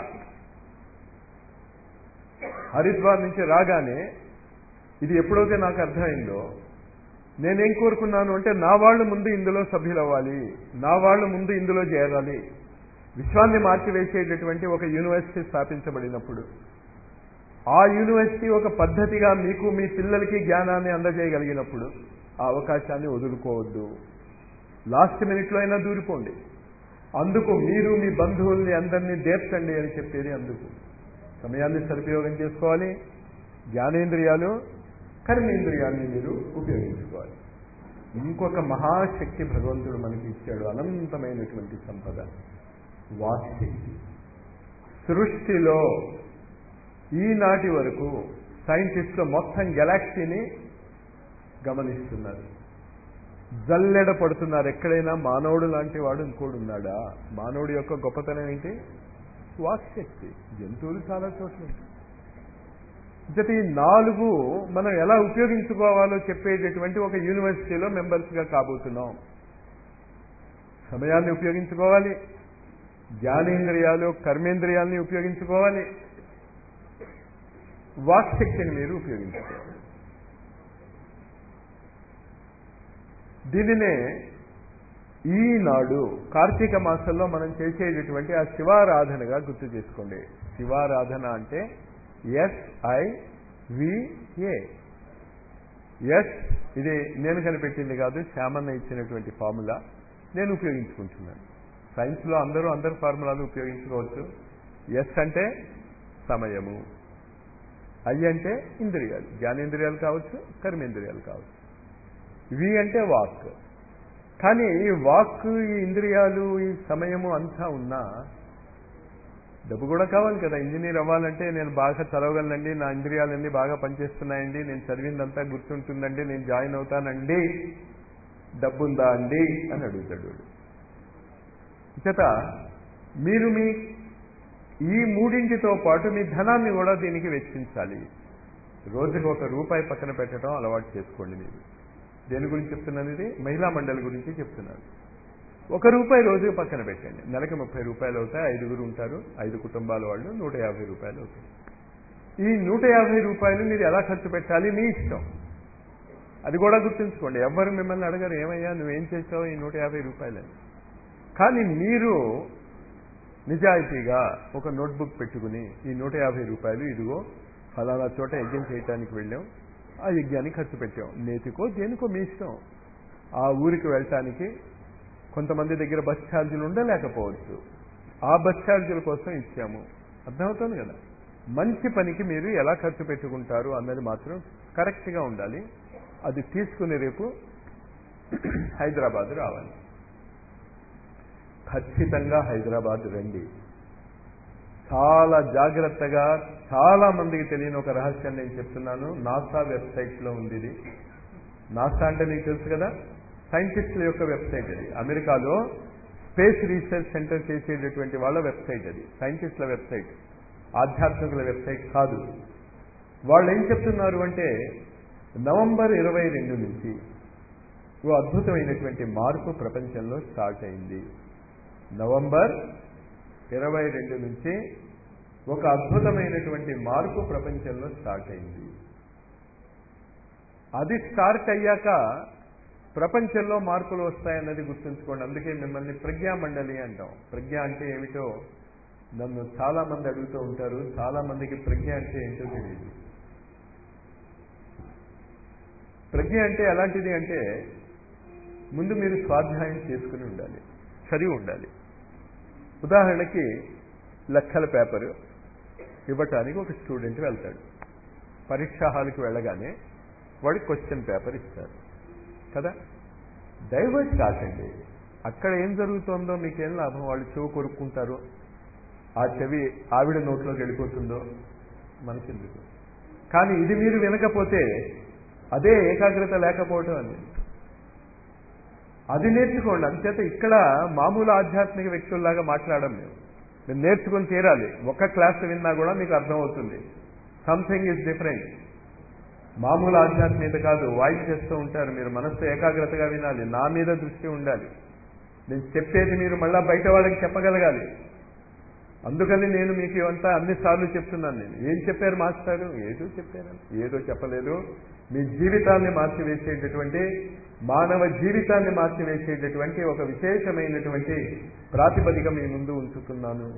హరిద్వార్ నుంచి రాగానే ఇది ఎప్పుడైతే నాకు అర్థమైందో నేనేం కోరుకున్నాను అంటే నా వాళ్ళు ముందు ఇందులో సభ్యులు అవ్వాలి నా వాళ్ళు ముందు ఇందులో చేరాలి విశ్వాన్ని మార్చివేసేటటువంటి ఒక యూనివర్సిటీ స్థాపించబడినప్పుడు ఆ యూనివర్సిటీ ఒక పద్ధతిగా మీకు మీ పిల్లలకి జ్ఞానాన్ని అందజేయగలిగినప్పుడు ఆ అవకాశాన్ని వదులుకోవద్దు లాస్ట్ మినిట్లో అయినా దూరిపోండి అందుకు మీరు మీ బంధువుల్ని అందరినీ దేర్చండి అని చెప్పేది అందుకు సమయాన్ని సదుపయోగం చేసుకోవాలి జ్ఞానేంద్రియాలు కర్మేంద్రియాన్ని మీరు ఉపయోగించుకోవాలి ఇంకొక మహాశక్తి భగవంతుడు మనకి ఇచ్చాడు అనంతమైనటువంటి సంపద వాక్శక్తి సృష్టిలో ఈనాటి వరకు సైంటిస్టులు మొత్తం గెలాక్సీని గమనిస్తున్నారు జల్లెడ పడుతున్నారు ఎక్కడైనా మానవుడు లాంటి వాడు ఇంకోడు ఉన్నాడా మానవుడి యొక్క గొప్పతనం ఏంటి వాక్శక్తి జంతువులు చాలా చోట్ల ఉంటాయి. జత ఈ నాలుగు మనం ఎలా ఉపయోగించుకోవాలో చెప్పేటటువంటి ఒక యూనివర్సిటీలో మెంబర్స్గా కాబోతున్నాం సమయాన్ని ఉపయోగించుకోవాలి జ్ఞానేంద్రియాలు కర్మేంద్రియాల్ని ఉపయోగించుకోవాలి వాక్శక్తిని మీరు ఉపయోగించుకోవాలి దీనినే ఈనాడు కార్తీక మాసంలో మనం చేసేటటువంటి ఆ శివారాధనగా గుర్తు చేసుకోండి శివారాధన అంటే ఎస్ఐ విఏ ఎస్ ఇది నేను కనిపెట్టింది కాదు శ్యామన్న ఇచ్చినటువంటి ఫార్ములా నేను ఉపయోగించుకుంటున్నాను సైన్స్లో అందరూ అందరు ఫార్ములాలు ఉపయోగించుకోవచ్చు ఎస్ అంటే సమయము ఐ అంటే ఇంద్రియాలు జ్ఞానేంద్రియాలు కావచ్చు కర్మేంద్రియాలు కావచ్చు వి అంటే వాక్ కానీ ఈ వాక్ ఈ ఇంద్రియాలు ఈ సమయము అంతా ఉన్నా డబ్బు కూడా కావాలి కదా ఇంజనీర్ అవ్వాలంటే నేను బాగా చదవగలనండి నా ఇంద్రియాలన్నీ బాగా పనిచేస్తున్నాయండి నేను చదివిందంతా గుర్తుంటుందండి నేను జాయిన్ అవుతానండి డబ్బు ఉందా అండి అని అడుగుతాడు వాడు. చేత మీరు మీ ఈ మూడింటితో పాటు మీ ధనాన్ని కూడా దీనికి వెచ్చించాలి రోజుకి ఒక రూపాయి పక్కన పెట్టడం అలవాటు చేసుకోండి మీరు దేని గురించి చెప్తున్నాను ఇది మహిళా మండలి గురించి చెప్తున్నాను ఒక రూపాయి రోజుకి పక్కన పెట్టండి నెలకి ముప్పై రూపాయలు అవుతాయి ఐదుగురు ఉంటారు ఐదు కుటుంబాల వాళ్ళు నూట యాభై రూపాయలు అవుతాయి ఈ నూట యాభై రూపాయలు మీరు ఎలా ఖర్చు పెట్టాలి మీ ఇష్టం అది కూడా గుర్తుంచుకోండి ఎవ్వరు మిమ్మల్ని అడగరు ఏమయ్యా నువ్వేం చేసావు ఈ నూట యాభై రూపాయలని కానీ మీరు నిజాయితీగా ఒక నోట్బుక్ పెట్టుకుని ఈ నూట యాభై రూపాయలు ఇదిగో ఫలానా చోట యజ్ఞం చేయడానికి వెళ్ళాం ఆ యజ్ఞానికి ఖర్చు పెట్టాం నేతికో దేనికో మీ ఇష్టం ఆ ఊరికి వెళ్ళటానికి కొంతమంది దగ్గర బస్ ఛార్జీలు ఉండలేకపోవచ్చు ఆ బస్ ఛార్జీల కోసం ఇచ్చాము అర్థమవుతుంది కదా మంచి పనికి మీరు ఎలా ఖర్చు పెట్టుకుంటారు అన్నది మాత్రం కరెక్ట్గా ఉండాలి అది తీసుకుని రేపు హైదరాబాద్ రావాలి ఖచ్చితంగా హైదరాబాద్ రండి చాలా జాగ్రత్తగా చాలా మందికి తెలియని ఒక రహస్యం నేను చెప్తున్నాను నాసా వెబ్సైట్లో ఉంది ఇది నాసా అంటే మీకు తెలుసు కదా సైంటిస్టుల యొక్క వెబ్సైట్ అది అమెరికాలో స్పేస్ రీసెర్చ్ సెంటర్ చేసేటటువంటి వాళ్ళ వెబ్సైట్ అది సైంటిస్టుల వెబ్సైట్ ఆధ్యాత్మికుల వెబ్సైట్ కాదు వాళ్ళు ఏం చెప్తున్నారు అంటే నవంబర్ ఇరవై రెండు నుంచి ఓ అద్భుతమైనటువంటి మార్పు ప్రపంచంలో స్టార్ట్ అయింది నవంబర్ ఇరవై రెండు నుంచి ఒక అద్భుతమైనటువంటి మార్పు ప్రపంచంలో స్టార్ట్ అయింది అది స్టార్ట్ అయ్యాక ప్రపంచంలో మార్పులు వస్తాయన్నది గుర్తుంచుకోండి అందుకే మిమ్మల్ని ప్రజ్ఞా మండలి అంటాం ప్రజ్ఞ అంటే ఏమిటో నన్ను చాలా మంది అడుగుతూ ఉంటారు చాలా మందికి ప్రజ్ఞ అంటే ఏంటో తెలియదు ప్రజ్ఞ అంటే ఎలాంటిది అంటే ముందు మీరు స్వాధ్యాయం చేసుకుని ఉండాలి చదివి ఉండాలి ఉదాహరణకి లెక్కల పేపరు ఇవ్వటానికి ఒక స్టూడెంట్ వెళ్తాడు పరీక్షా హాల్కి వెళ్ళగానే వాడికి క్వశ్చన్ పేపర్ ఇస్తారు కదా డైవర్ట్ కాకండి అక్కడ ఏం జరుగుతుందో మీకేం లాభం వాళ్ళు చెవు కొరుక్కుంటారు ఆ చెవి ఆవిడ నోట్లోకి వెళ్ళిపోతుందో మనకెందుకు కానీ ఇది మీరు వినకపోతే అదే ఏకాగ్రత లేకపోవటం అని అది నేర్చుకోండి అంచేత ఇక్కడ మామూలు ఆధ్యాత్మిక వ్యక్తుల్లాగా మాట్లాడడం మేము మీరు నేర్చుకుని తీరాలి ఒక్క క్లాస్ విన్నా కూడా మీకు అర్థమవుతుంది సంథింగ్ ఈజ్ డిఫరెంట్ మామూలు ఆధ్యాత్మికత కాదు వాయిస్ చేస్తూ ఉంటారు మీరు మనస్సు ఏకాగ్రతగా వినాలి నా మీద దృష్టి ఉండాలి నేను చెప్పేది మీరు మళ్ళా బయట వాళ్ళకి చెప్పగలగాలి అందుకని నేను మీకు ఇవంతా అన్నిసార్లు చెప్తున్నాను నేను ఏం చెప్పారు మాస్టారు ఏదో చెప్పారు ఏదో చెప్పలేదు మీ జీవితాన్ని మార్చివేసేటటువంటి మానవ జీవితాన్ని మార్చివేసేటటువంటి ఒక విశేషమైనటువంటి ప్రాతిపదిక మీ ముందు ఉంచుతున్నాను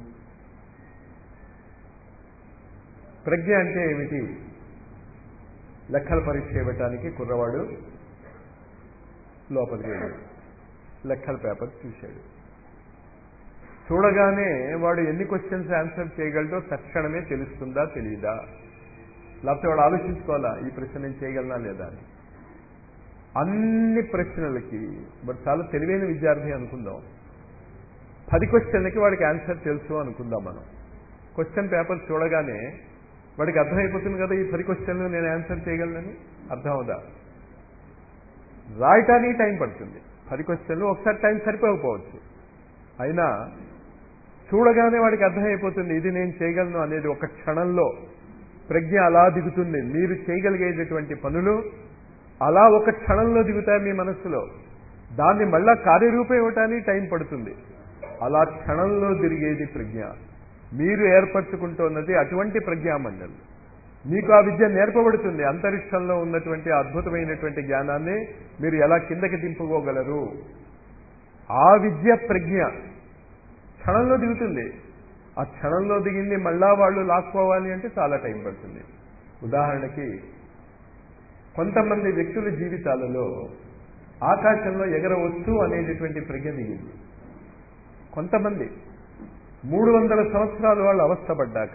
ప్రజ్ఞ అంటే ఏమిటి లెక్కల పరీక్ష ఇవ్వటానికి కుర్రవాడు లోపలికి వెళ్ళాడు లెక్కల పేపర్ చూశాడు చూడగానే వాడు ఎన్ని క్వశ్చన్స్ ఆన్సర్ చేయగలడో తక్షణమే తెలుస్తుందా తెలియదా లేకపోతే వాడు ఆలోచించుకోవాలా ఈ ప్రశ్న నేను చేయగలనా లేదా అని అన్ని ప్రశ్నలకి మరి చాలా తెలివైన విద్యార్థి అనుకుందాం పది క్వశ్చన్లకి వాడికి ఆన్సర్ తెలుసు అనుకుందాం మనం క్వశ్చన్ పేపర్ చూడగానే వాడికి అర్థమైపోతుంది కదా ఈ పది క్వశ్చన్లు నేను ఆన్సర్ చేయగలనని అర్థం అవుదా రాయటానికి టైం పడుతుంది పది క్వశ్చన్లు ఒకసారి టైం సరిపోకపోవచ్చు అయినా చూడగానే వాడికి అర్థమైపోతుంది ఇది నేను చేయగలను అనేది ఒక క్షణంలో ప్రజ్ఞ అలా దిగుతుంది మీరు చేయగలిగేటటువంటి పనులు అలా ఒక క్షణంలో దిగుతాయి మీ మనస్సులో దాన్ని మళ్ళా కార్యరూపం ఇవ్వటానికి టైం పడుతుంది అలా క్షణంలో తిరిగేది ప్రజ్ఞ మీరు ఏర్పరచుకుంటున్నది అటువంటి ప్రజ్ఞామండలి మీకు ఆ విద్య నేర్పబడుతుంది అంతరిక్షంలో ఉన్నటువంటి అద్భుతమైనటువంటి జ్ఞానాన్ని మీరు ఎలా కిందకి దింపుకోగలరు ఆ విద్య ప్రజ్ఞ క్షణంలో దిగుతుంది ఆ క్షణంలో దిగింది మళ్ళా వాళ్ళు లాక్కోవాలి అంటే చాలా టైం పడుతుంది ఉదాహరణకి కొంతమంది వ్యక్తుల జీవితాలలో ఆకాశంలో ఎగరవచ్చు అనేటటువంటి ప్రజ్ఞ దిగింది కొంతమంది మూడు వందల సంవత్సరాలు వాళ్ళు అవస్థపడ్డాక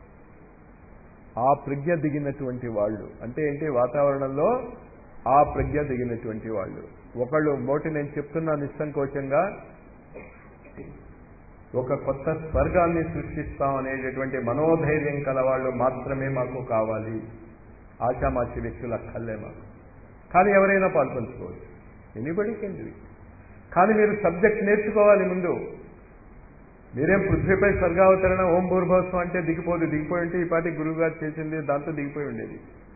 ఆ ప్రజ్ఞ దిగినటువంటి వాళ్ళు అంటే ఏంటి వాతావరణంలో ఆ ప్రజ్ఞ దిగినటువంటి వాళ్ళు ఒకళ్ళు మోటి నేను చెప్తున్నా నిస్సంకోచంగా ఒక కొత్త స్వర్గాన్ని సృష్టిస్తాం అనేటటువంటి మనోధైర్యం కలవాళ్ళు మాత్రమే మాకు కావాలి ఆశామాషి వ్యక్తులు అక్కర్లే మాకు కానీ ఎవరైనా పాల్పంచుకోవచ్చు ఎనీబడి కెన్ డూ కానీ మీరు సబ్జెక్ట్ నేర్చుకోవాలి ముందు మీరేం పృథ్వీపై స్వర్గావతరణ ఓం భూర్భవస్వం అంటే దిగిపోదు దిగిపోయి ఉంటే ఈ పాటి గురువుగారు చేసింది దాంతో దిగిపోయి ఉండేది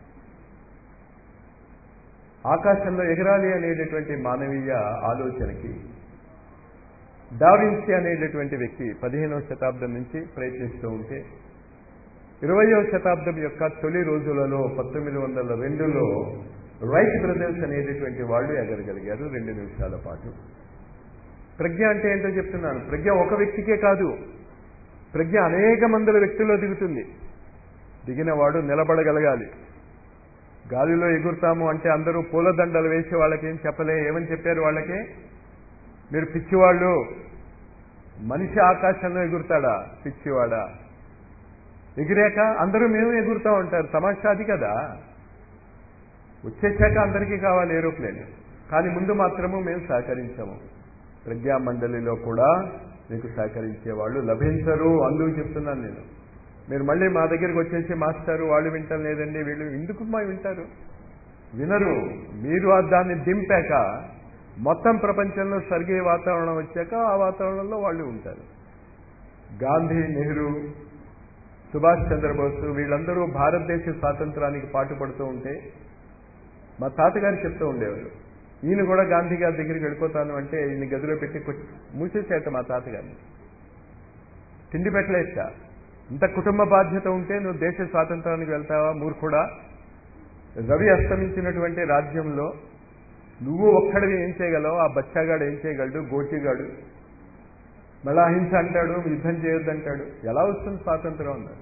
ఆకాశంలో ఎగరాలి అనేటటువంటి మానవీయ ఆలోచనకి డావిన్సీ అనేటటువంటి వ్యక్తి పదిహేనవ శతాబ్దం నుంచి ప్రయత్నిస్తూ ఉంటే ఇరవయవ శతాబ్దం యొక్క తొలి రోజులలో పంతొమ్మిది వందల రెండులో రైట్ బ్రదర్స్ అనేటటువంటి వాళ్ళు ఎగరగలిగారు రెండు నిమిషాల పాటు ప్రజ్ఞ అంటే ఏంటో చెప్తున్నాను ప్రజ్ఞ ఒక వ్యక్తికే కాదు ప్రజ్ఞ అనేక మందుల వ్యక్తుల్లో దిగుతుంది దిగిన వాడు నిలబడగలగాలి గాలిలో ఎగురుతాము అంటే అందరూ పూలదండలు వేసి వాళ్ళకేం చెప్పలే ఏమని చెప్పారు వాళ్ళకి మీరు పిచ్చివాళ్ళు మనిషి ఆకాశంలో ఎగురుతాడా పిచ్చివాడా ఎగిరాక అందరూ మేము ఎగురుతా ఉంటారు తమాషా అది కదా వచ్చేసాక అందరికీ కావాలి ఏరోప్లేన్ కానీ ముందు మాత్రము మేము సహకరించాము ప్రజ్ఞా మండలిలో కూడా మీకు సహకరించే వాళ్ళు లభించరు అందుకు చెప్తున్నాను నేను మీరు మళ్ళీ మా దగ్గరికి వచ్చేసి మాస్టారు వాళ్ళు వింటారు లేదండి వీళ్ళు ఎందుకు మా వింటారు వినరు మీరు ఆ దాన్ని దింపాక మొత్తం ప్రపంచంలో స్వర్గీయ వాతావరణం వచ్చాక ఆ వాతావరణంలో వాళ్ళు ఉంటారు గాంధీ నెహ్రూ సుభాష్ చంద్రబోస్ వీళ్ళందరూ భారతదేశ స్వాతంత్రానికి పాటుపడుతూ ఉంటే మా తాతగారు చెప్తూ ఉండేవారు ఈయన కూడా గాంధీ గారి దగ్గరికి వెళ్ళిపోతాను అంటే ఈయన గదిలో పెట్టి మూసేసేట మా తాతగారిని తిండి పెట్టలేట ఇంత కుటుంబ బాధ్యత ఉంటే నువ్వు దేశ స్వాతంత్రానికి వెళ్తావా మూర్ఖుడా రవి అస్తమించినటువంటి రాజ్యంలో నువ్వు ఒక్కడివి ఏం చేయగలవు ఆ బచ్చాగాడు ఏం చేయగలడు గోచిగాడు మళ్ళా అహింస అంటాడు యుద్ధం చేయొద్దంటాడు ఎలా వస్తుంది స్వాతంత్రం అన్నాడు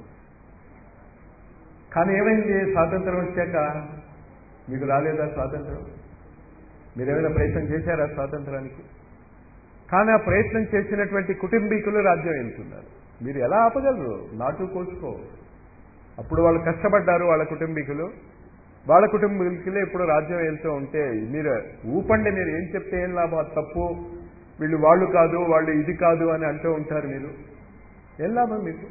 కానీ ఏమైంది స్వాతంత్రం వచ్చాక మీకు రాలేదా స్వాతంత్రం మీరేమైనా ప్రయత్నం చేశారా స్వాతంత్రానికి కానీ ఆ ప్రయత్నం చేసినటువంటి కుటుంబీకులు రాజ్యం వెళ్తున్నారు మీరు ఎలా ఆపగలరు నాటు కోసుకో అప్పుడు వాళ్ళు కష్టపడ్డారు వాళ్ళ కుటుంబీకులు వాళ్ళ కుటుంబీకులే ఇప్పుడు రాజ్యం వెళ్తూ ఉంటే మీరు ఊపండి మీరు ఏం చెప్తే ఏం లాభం అది తప్పు వీళ్ళు వాళ్ళు కాదు వాళ్ళు ఇది కాదు అని అంటూ ఉంటారు మీరు ఏం లాభం మీకు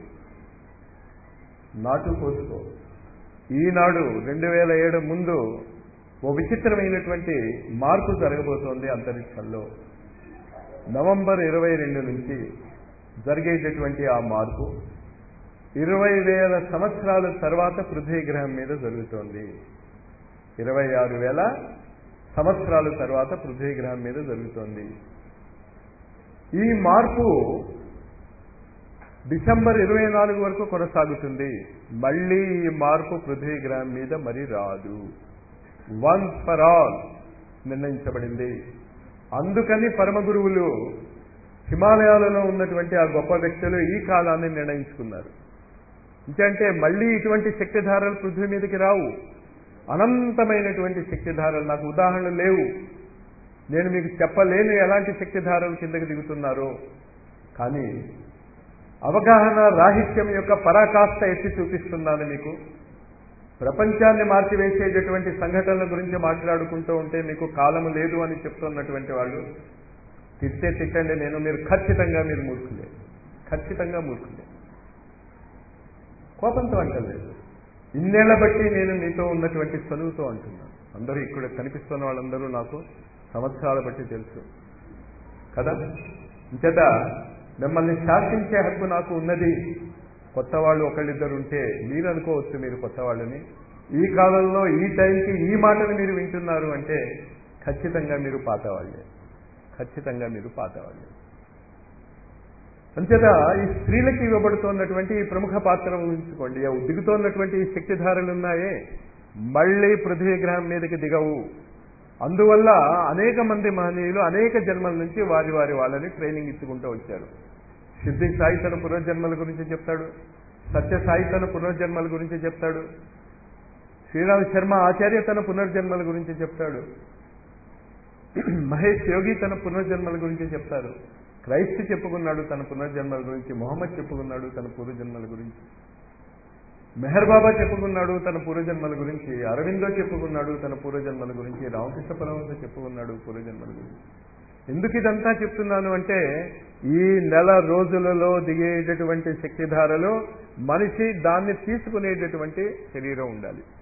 నాటు కోసుకో ఈనాడు రెండు వేల ఏడు ముందు ఓ విచిత్రమైనటువంటి మార్పు జరగబోతోంది అంతరిక్షంలో నవంబర్ ఇరవై రెండు నుంచి జరిగేటటువంటి ఆ మార్పు ఇరవై వేల సంవత్సరాల తర్వాత పృథ్వీ గ్రహం మీద జరుగుతోంది ఇరవై ఆరు వేల సంవత్సరాల తర్వాత పృథ్వీ గ్రహం మీద జరుగుతోంది ఈ మార్పు డిసెంబర్ ఇరవై నాలుగు వరకు కొనసాగుతుంది మళ్ళీ ఈ మార్పు పృథ్వీ గ్రహం మీద మరి రాదు వన్స్ ఫర్ ఆల్ నిర్ణయించబడింది అందుకని పరమ గురువులు హిమాలయాలలో ఉన్నటువంటి ఆ గొప్ప వ్యక్తులు ఈ కాలాన్ని నిర్ణయించుకున్నారు ఎందుకంటే మళ్ళీ ఇటువంటి శక్తిధారలు పృథ్వీ మీదకి రావు అనంతమైనటువంటి శక్తిధారలు నాకు ఉదాహరణలు లేవు నేను మీకు చెప్పలేను ఎలాంటి శక్తిధారలు కిందకి దిగుతున్నారో కానీ అవగాహన రాహిత్యం యొక్క పరాకాష్ట ఎత్తి చూపిస్తున్నాను మీకు ప్రపంచాన్ని మార్చివేసేటటువంటి సంఘటనల గురించి మాట్లాడుకుంటూ ఉంటే మీకు కాలము లేదు అని చెప్తున్నటువంటి వాళ్ళు తిట్టే తిట్టండి నేను మీరు ఖచ్చితంగా మీరు మూర్ఖులే ఖచ్చితంగా మూర్ఖులే కోపంతో అంటలేదు ఇన్నేళ్ల బట్టి నేను మీతో ఉన్నటువంటి చదువుతో అంటున్నాను అందరూ ఇక్కడ కనిపిస్తున్న వాళ్ళందరూ నాకు సంవత్సరాల బట్టి తెలుసు కదా ఇంచేత మిమ్మల్ని శాసించే హక్కు నాకు ఉన్నది కొత్త వాళ్ళు ఒకళ్ళిద్దరు ఉంటే మీరు అనుకోవచ్చు మీరు కొత్త వాళ్ళని ఈ కాలంలో ఈ టైంకి ఈ మాటను మీరు వింటున్నారు అంటే ఖచ్చితంగా మీరు పాతవాళ్ళే ఖచ్చితంగా మీరు పాతవాళ్ళే అంచేత ఈ స్త్రీలకి ఇవ్వబడుతున్నటువంటి ఈ ప్రముఖ పాత్ర ఊహించుకోండి దిగుతున్నటువంటి ఈ శక్తిధారలు ఉన్నాయే మళ్ళీ పృథ్వీ గ్రహం మీదకి దిగవు అందువల్ల అనేక మంది మహనీయులు అనేక జన్మల నుంచి వారి వారి వాళ్ళని ట్రైనింగ్ ఇచ్చుకుంటూ వచ్చారు సిద్ధి సాయి తన పునర్జన్మల గురించి చెప్తాడు సత్య సాయి తన పునర్జన్మల గురించి చెప్తాడు శ్రీరామ్ శర్మ ఆచార్య తన పునర్జన్మల గురించి చెప్తాడు మహేష్ యోగి తన పునర్జన్మల గురించి చెప్తారు క్రైస్ట్ చెప్పుకున్నాడు తన పునర్జన్మల గురించి మొహమ్మద్ చెప్పుకున్నాడు తన పూర్వజన్మల గురించి మెహర్ బాబా చెప్పుకున్నాడు తన పూర్వజన్మల గురించి అరవిందో చెప్పుకున్నాడు తన పూర్వజన్మల గురించి రామకృష్ణ పరమహంస చెప్పుకున్నాడు పూర్వజన్మల గురించి ఎందుకు ఇదంతా చెప్తున్నాను అంటే ఈ నెల రోజులలో దిగేటటువంటి శక్తిధారలో మనిషి దాన్ని తీసుకునేటటువంటి శరీరం ఉండాలి